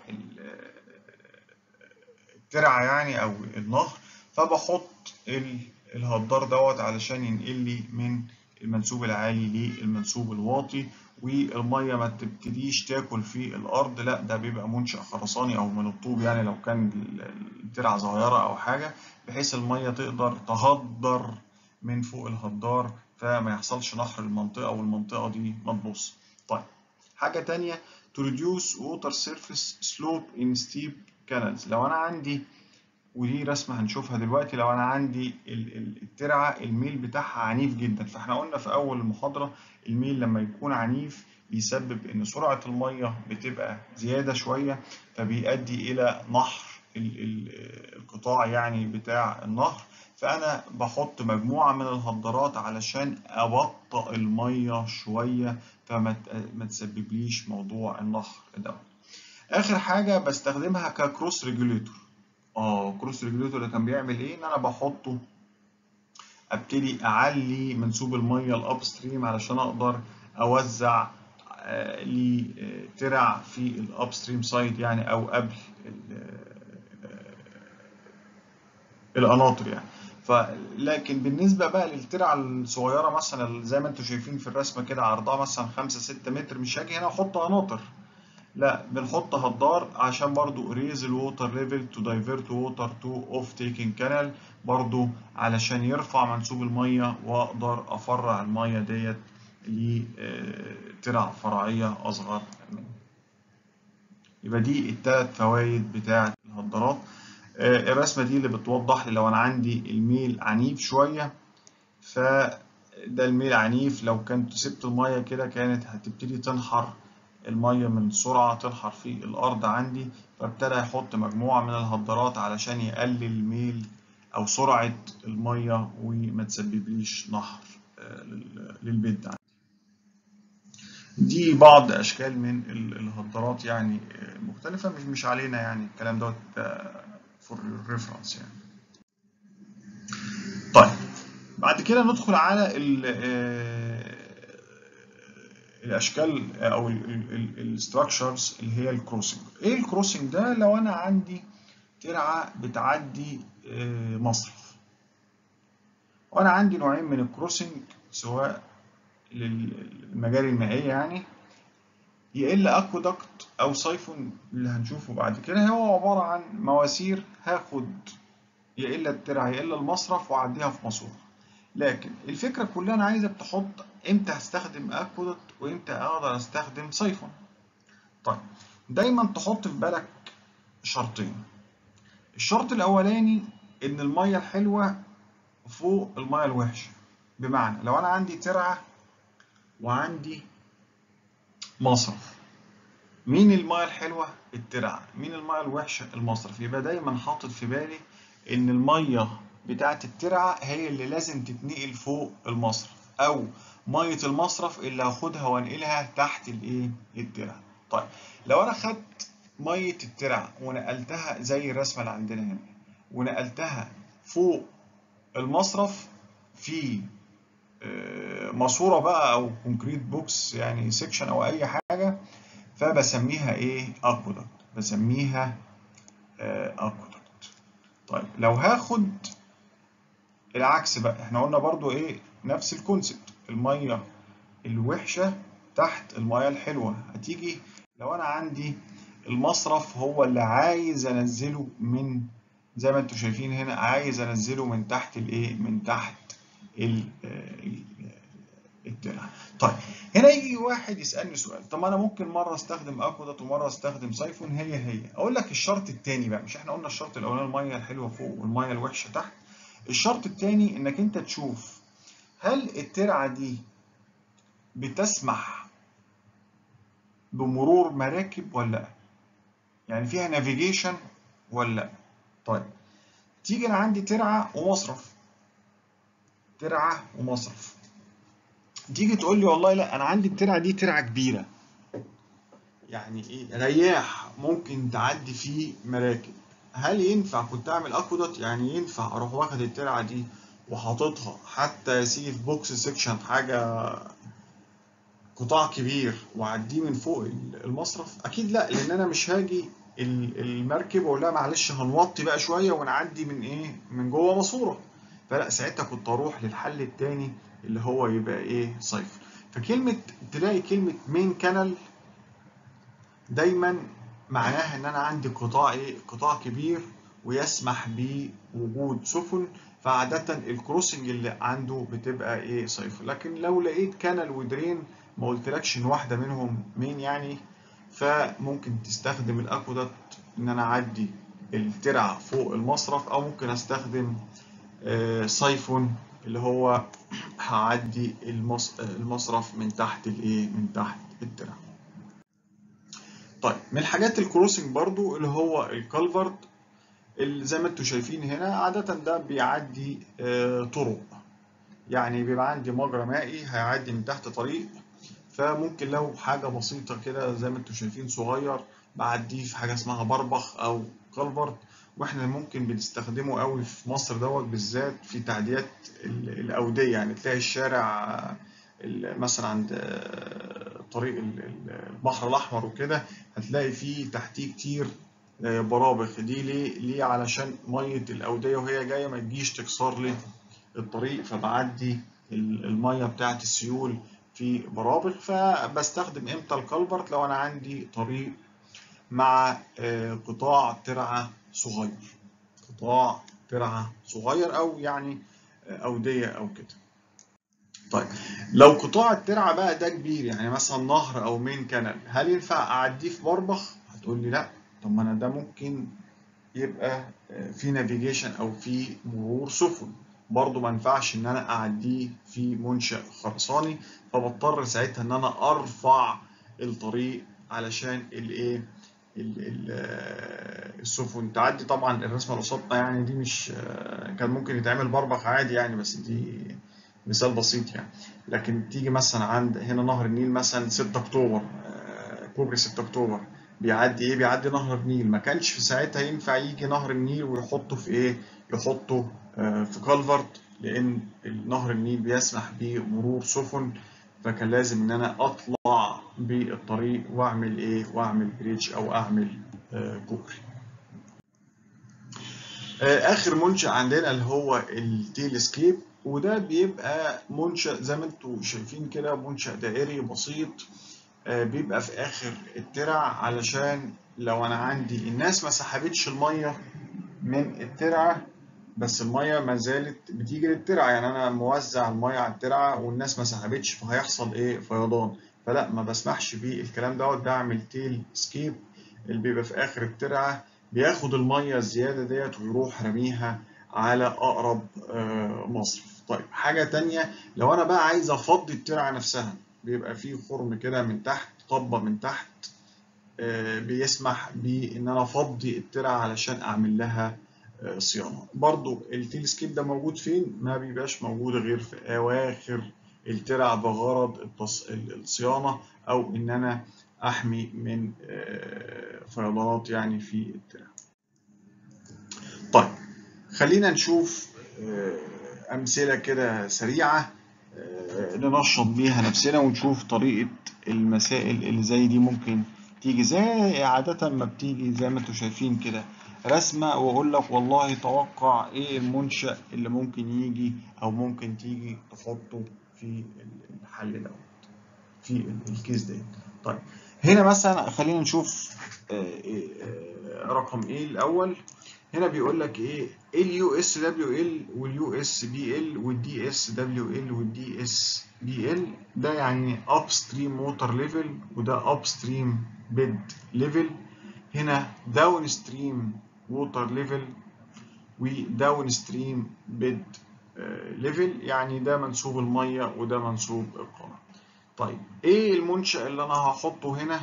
Speaker 1: الترعه يعني او النهر فبحط الهدار دوت علشان ينقل لي من المنسوب العالي للمنسوب الواطي والميه ما تبتديش تاكل في الارض لا ده بيبقى منشأ خرساني او من الطوب يعني لو كان الترعه صغيره او حاجه بحيث الميه تقدر تهدر من فوق الهدار فما يحصلش نحر المنطقه والمنطقه دي ما تبص طيب حاجه تانية to reduce water surface slope in steep canals لو انا عندي ودي رسمة هنشوفها دلوقتي لو أنا عندي الترعة الميل بتاعها عنيف جدا فاحنا قلنا في أول المحاضرة الميل لما يكون عنيف بيسبب إن سرعة المية بتبقى زيادة شوية فبيؤدي إلى نحر القطاع يعني بتاع النهر فأنا بحط مجموعة من الهدرات علشان أبطئ المية شوية فما تسببليش موضوع النهر ده آخر حاجة بستخدمها ككروس ريجوليتور اه كروس ريجوليتور ده كان بيعمل ايه ان انا بحطه ابتدي اعلي منسوب الميه الاب ستريم علشان اقدر اوزع آه لترع في الاب ستريم سايد يعني او قبل القناطر يعني فلكن بالنسبة بقى للترع الصغيرة مثلا زي ما انتم شايفين في الرسمة كده عرضها مثلا 5 6 متر مش هاجي هنا احط قناطر لا بنحط هدار عشان برضو raise الووتر ليفل to divert water to off taking canal برضو علشان يرفع منسوب المية واقدر افرع المية ديت لترع فرعية اصغر منه يبقى دي التلات فوائد بتاعة الهدارات الرسمة دي اللي بتوضح لي لو انا عندي الميل عنيف شوية فده الميل عنيف لو كنت سبت المية كده كانت هتبتدي تنحر المية من سرعة تنحر في الأرض عندي فابتدى يحط مجموعة من الهدرات علشان يقلل ميل أو سرعة المية وما تسببليش نحر للبيت عندي. دي بعض أشكال من الهدرات يعني مختلفة مش مش علينا يعني الكلام دوت فور ريفرنس يعني. طيب بعد كده ندخل على الاشكال او الستراكشرز اللي هي الكروسنج ايه الكروسنج ده لو انا عندي ترعه بتعدي مصرف وانا عندي نوعين من الكروسنج سواء للمجاري المائيه يعني يا الا اكودكت او سايفون اللي هنشوفه بعد كده هو عباره عن مواسير هاخد يا الا الترعه يا الا المصرف واعديها في ماسوره لكن الفكرة كلها أنا عايزك تحط إمتى هستخدم أكودت وإمتى أقدر أستخدم سايفون. طيب دايما تحط في بالك شرطين. الشرط الأولاني إن المية الحلوة فوق المية الوحشة. بمعنى لو أنا عندي ترعة وعندي مصرف مين المايه الحلوه الترعه مين المايه الوحشه المصرف يبقى دايما حاطط في بالي ان الميه بتاعه الترعه هي اللي لازم تتنقل فوق المصرف او ميه المصرف اللي هاخدها وانقلها تحت الايه الترعه طيب لو انا خدت ميه الترعه ونقلتها زي الرسمه اللي عندنا هنا ونقلتها فوق المصرف في ماسوره بقى او كونكريت بوكس يعني سيكشن او اي حاجه فبسميها ايه اكودكت بسميها اكودكت طيب لو هاخد العكس بقى احنا قلنا برضو ايه نفس الكونسبت الميه الوحشه تحت الميه الحلوه هتيجي لو انا عندي المصرف هو اللي عايز انزله من زي ما انتم شايفين هنا عايز انزله من تحت الايه من تحت الترعه طيب هنا يجي واحد يسالني سؤال طب انا ممكن مره استخدم اكودت ومره استخدم سايفون هي هي اقول لك الشرط الثاني بقى مش احنا قلنا الشرط الاولاني الميه الحلوه فوق والميه الوحشه تحت الشرط الثاني انك انت تشوف هل الترعه دي بتسمح بمرور مراكب ولا لا يعني فيها نافيجيشن ولا لا طيب تيجي انا عندي ترعه ومصرف ترعه ومصرف تيجي تقول لي والله لا انا عندي الترعه دي ترعه كبيره يعني ايه رياح ممكن تعدي فيه مراكب هل ينفع كنت اعمل اكودوت يعني ينفع اروح واخد الترعه دي وحاططها حتى يا سيدي في بوكس سيكشن حاجه قطاع كبير واعديه من فوق المصرف اكيد لا لان انا مش هاجي المركب واقول لها معلش هنوطي بقى شويه ونعدي من ايه من جوه ماسوره فلا ساعتها كنت اروح للحل الثاني اللي هو يبقى ايه صيف فكلمه تلاقي كلمه مين كانال دايما معناها ان انا عندي قطاع ايه قطاع كبير ويسمح بوجود سفن فعادة الكروسنج اللي عنده بتبقى ايه صيف لكن لو لقيت كانال ودرين ما قلتلكش ان واحدة منهم مين يعني فممكن تستخدم الاكودات ان انا اعدي الترعة فوق المصرف او ممكن استخدم سايفون اللي هو هعدي المصرف من تحت الايه من تحت الترعة طيب من الحاجات الكروسنج برضو اللي هو الكالفرت اللي زي ما انتم شايفين هنا عادة ده بيعدي طرق يعني بيبقى عندي مجرى مائي هيعدي من تحت طريق فممكن لو حاجة بسيطة كده زي ما انتم شايفين صغير بعديه في حاجة اسمها بربخ أو كالفرت واحنا ممكن بنستخدمه قوي في مصر دوت بالذات في تعديات الأودية يعني تلاقي الشارع مثلا عند طريق البحر الأحمر وكده هتلاقي فيه تحتيه كتير برابخ دي ليه؟ ليه علشان مية الأودية وهي جاية ما تجيش تكسر لي الطريق فبعدي المية بتاعت السيول في برابخ فبستخدم امتى الكالفرت لو انا عندي طريق مع قطاع ترعة صغير قطاع ترعة صغير او يعني اودية او كده طيب لو قطاع الترعة بقى ده كبير يعني مثلا نهر او مين كانال هل ينفع اعديه في بربخ هتقول لي لا طب ما انا ده ممكن يبقى في نافيجيشن او في مرور سفن برضه ما ينفعش ان انا اعديه في منشأ خرساني فبضطر ساعتها ان انا ارفع الطريق علشان الايه السفن تعدي طبعا الرسمه اللي قصادنا يعني دي مش كان ممكن يتعمل بربخ عادي يعني بس دي مثال بسيط يعني لكن تيجي مثلا عند هنا نهر النيل مثلا 6 اكتوبر كوبري 6 اكتوبر بيعدي ايه بيعدي نهر النيل ما كانش في ساعتها ينفع يجي نهر النيل ويحطه في ايه يحطه في كالفرت لان نهر النيل بيسمح بمرور سفن فكان لازم ان انا اطلع بالطريق واعمل ايه واعمل بريدج او اعمل كوبري اخر منشأ عندنا اللي هو التيلسكيب وده بيبقى منشأ زي ما انتم شايفين كده منشأ دائري بسيط بيبقى في اخر الترع علشان لو انا عندي الناس ما سحبتش الميه من الترعه بس الميه ما زالت بتيجي للترعه يعني انا موزع الميه على الترعه والناس ما سحبتش فهيحصل ايه فيضان فلا ما بسمحش بالكلام دوت بعمل تيل سكيب اللي بيبقى في اخر الترعه بياخد الميه الزياده ديت ويروح رميها على اقرب مصرف طيب حاجه تانية لو انا بقى عايز افضي الترعه نفسها بيبقى فيه خرم كده من تحت طبه من تحت بيسمح بان انا افضي الترعه علشان اعمل لها صيانه برضو التلسكيب ده موجود فين ما بيبقاش موجود غير في اواخر الترع بغرض التص... الصيانه او ان انا احمي من فيضانات يعني في الترع طيب خلينا نشوف امثله كده سريعه ننشط بيها نفسنا ونشوف طريقه المسائل اللي زي دي ممكن تيجي زي عادة ما بتيجي زي ما انتم شايفين كده رسمة واقول لك والله توقع ايه المنشأ اللي ممكن يجي او ممكن تيجي تحطه في الحل دوت في الكيس ده طيب هنا مثلا خلينا نشوف رقم ايه الاول هنا بيقول لك ايه اليو اس دبليو ال واليو اس بي ال والدي اس دبليو ال والدي اس بي ال ده يعني اب ستريم ووتر ليفل وده اب ستريم بيد ليفل هنا داون ستريم ووتر ليفل وداون ستريم بيد ليفل يعني ده منسوب الميه وده منسوب القناه طيب ايه المنشأ اللي انا هحطه هنا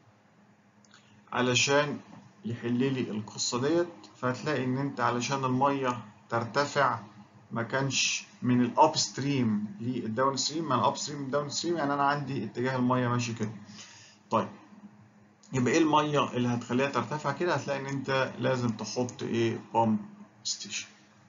Speaker 1: علشان يحل لي القصه ديت فهتلاقي ان انت علشان الميه ترتفع ما كانش من الاب ستريم للداون ستريم من الاب ستريم للداون ستريم يعني انا عندي اتجاه الميه ماشي كده طيب يبقى ايه الميه اللي هتخليها ترتفع كده هتلاقي ان انت لازم تحط ايه بامب ستيشن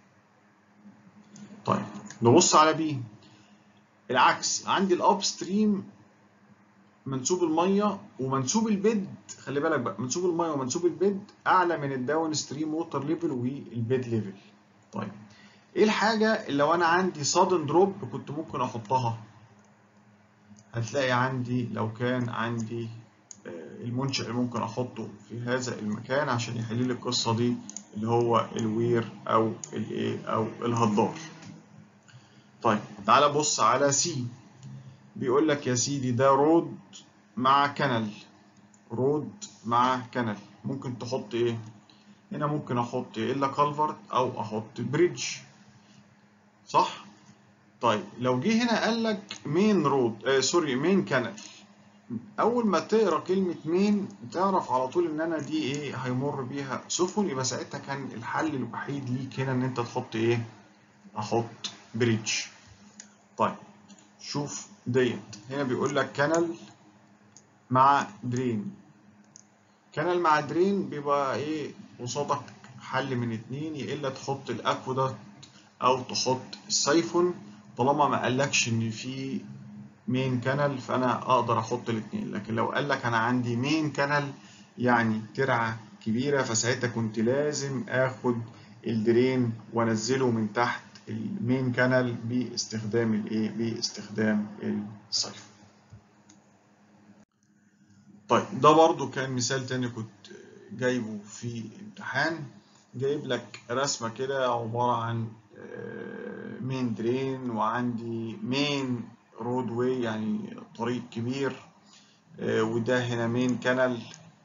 Speaker 1: طيب نبص على بي العكس عندي الاب ستريم منسوب الميه ومنسوب البيد خلي بالك بقى منسوب الميه ومنسوب البيد اعلى من الداون ستريم ووتر ليفل والبيد ليفل طيب ايه الحاجه اللي لو انا عندي صادن دروب كنت ممكن احطها هتلاقي عندي لو كان عندي المنشأ اللي ممكن احطه في هذا المكان عشان يحل لي القصه دي اللي هو الوير او الايه او الهدار طيب تعالى بص على سي بيقول لك يا سيدي ده رود مع كنل رود مع كنل ممكن تحط ايه هنا ممكن احط الا كالفرت او احط بريدج صح طيب لو جه هنا قال لك مين رود آه سوري مين كنل اول ما تقرا كلمه مين تعرف على طول ان انا دي ايه هيمر بيها سفن يبقى ساعتها كان الحل الوحيد ليك هنا ان انت تحط ايه احط بريدج طيب شوف ديت هنا بيقول لك كانال مع درين كانال مع درين بيبقى ايه قصادك حل من اتنين يا الا تحط الاكودكت او تحط السيفون طالما ما قالكش ان في مين كانال فانا اقدر احط الاتنين لكن لو قالك انا عندي مين كانال يعني ترعه كبيره فساعتها كنت لازم اخد الدرين وانزله من تحت المين كانال باستخدام الايه باستخدام السيفون طيب ده برضو كان مثال تاني كنت جايبه في امتحان جايب لك رسمه كده عباره عن مين درين وعندي مين رود واي يعني طريق كبير وده هنا مين كانال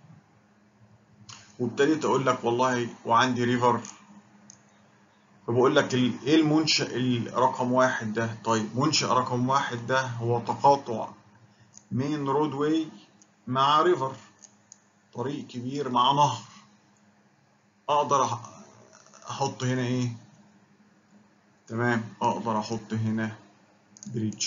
Speaker 1: وابتديت اقول لك والله وعندي ريفر فبقول لك ايه المنشأ رقم واحد ده طيب منشأ رقم واحد ده هو تقاطع مين رود واي مع ريفر طريق كبير مع نهر اقدر احط هنا ايه تمام اقدر احط هنا بريدج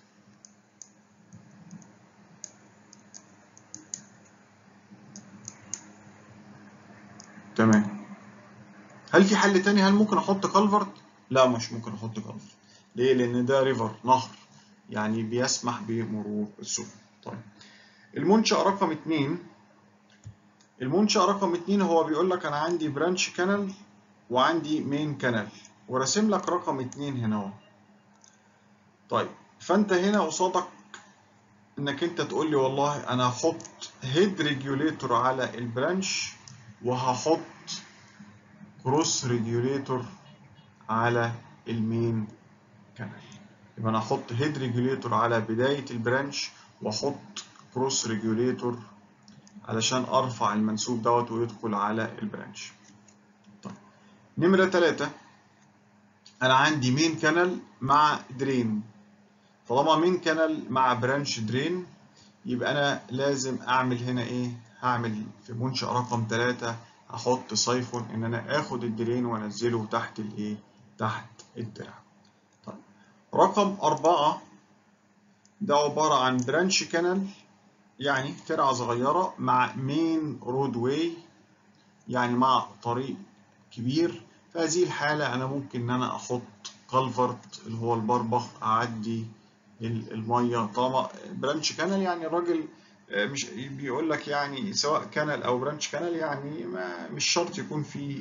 Speaker 1: تمام هل في حل تاني هل ممكن احط كالفرت لا مش ممكن احط كالفرت ليه لان ده ريفر نهر يعني بيسمح بمرور السفن طيب المنشأ رقم اتنين المنشأ رقم اتنين هو بيقول لك انا عندي برانش كانال وعندي مين كانال وراسم لك رقم اتنين هنا اهو طيب فانت هنا قصادك انك انت تقول لي والله انا هحط هيد ريجوليتور على البرانش وهحط كروس ريجوليتور على المين كانال يبقى انا هحط هيد ريجوليتور على بداية البرانش واحط كروس ريجوليتور علشان ارفع المنسوب دوت ويدخل على البرانش طيب نمرة تلاتة انا عندي مين كانال مع درين طالما مين كانال مع برانش درين يبقى انا لازم اعمل هنا ايه هعمل في منشأ رقم ثلاثة هحط سايفون ان انا اخد الدرين وانزله تحت الايه تحت الدرع طيب رقم أربعة ده عبارة عن برانش كانال يعني ترعة صغيرة مع مين رود واي يعني مع طريق كبير في هذه الحالة أنا ممكن إن أنا أحط كالفرت اللي هو البربخ أعدي المية طالما برانش كانال يعني الراجل مش بيقول لك يعني سواء كانال أو برانش كانال يعني ما مش شرط يكون في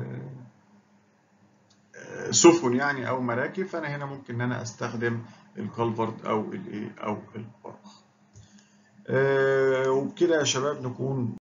Speaker 1: سفن يعني أو مراكب فأنا هنا ممكن إن أنا أستخدم الكالفرت أو الإيه أو البربخ وبكده يا شباب نكون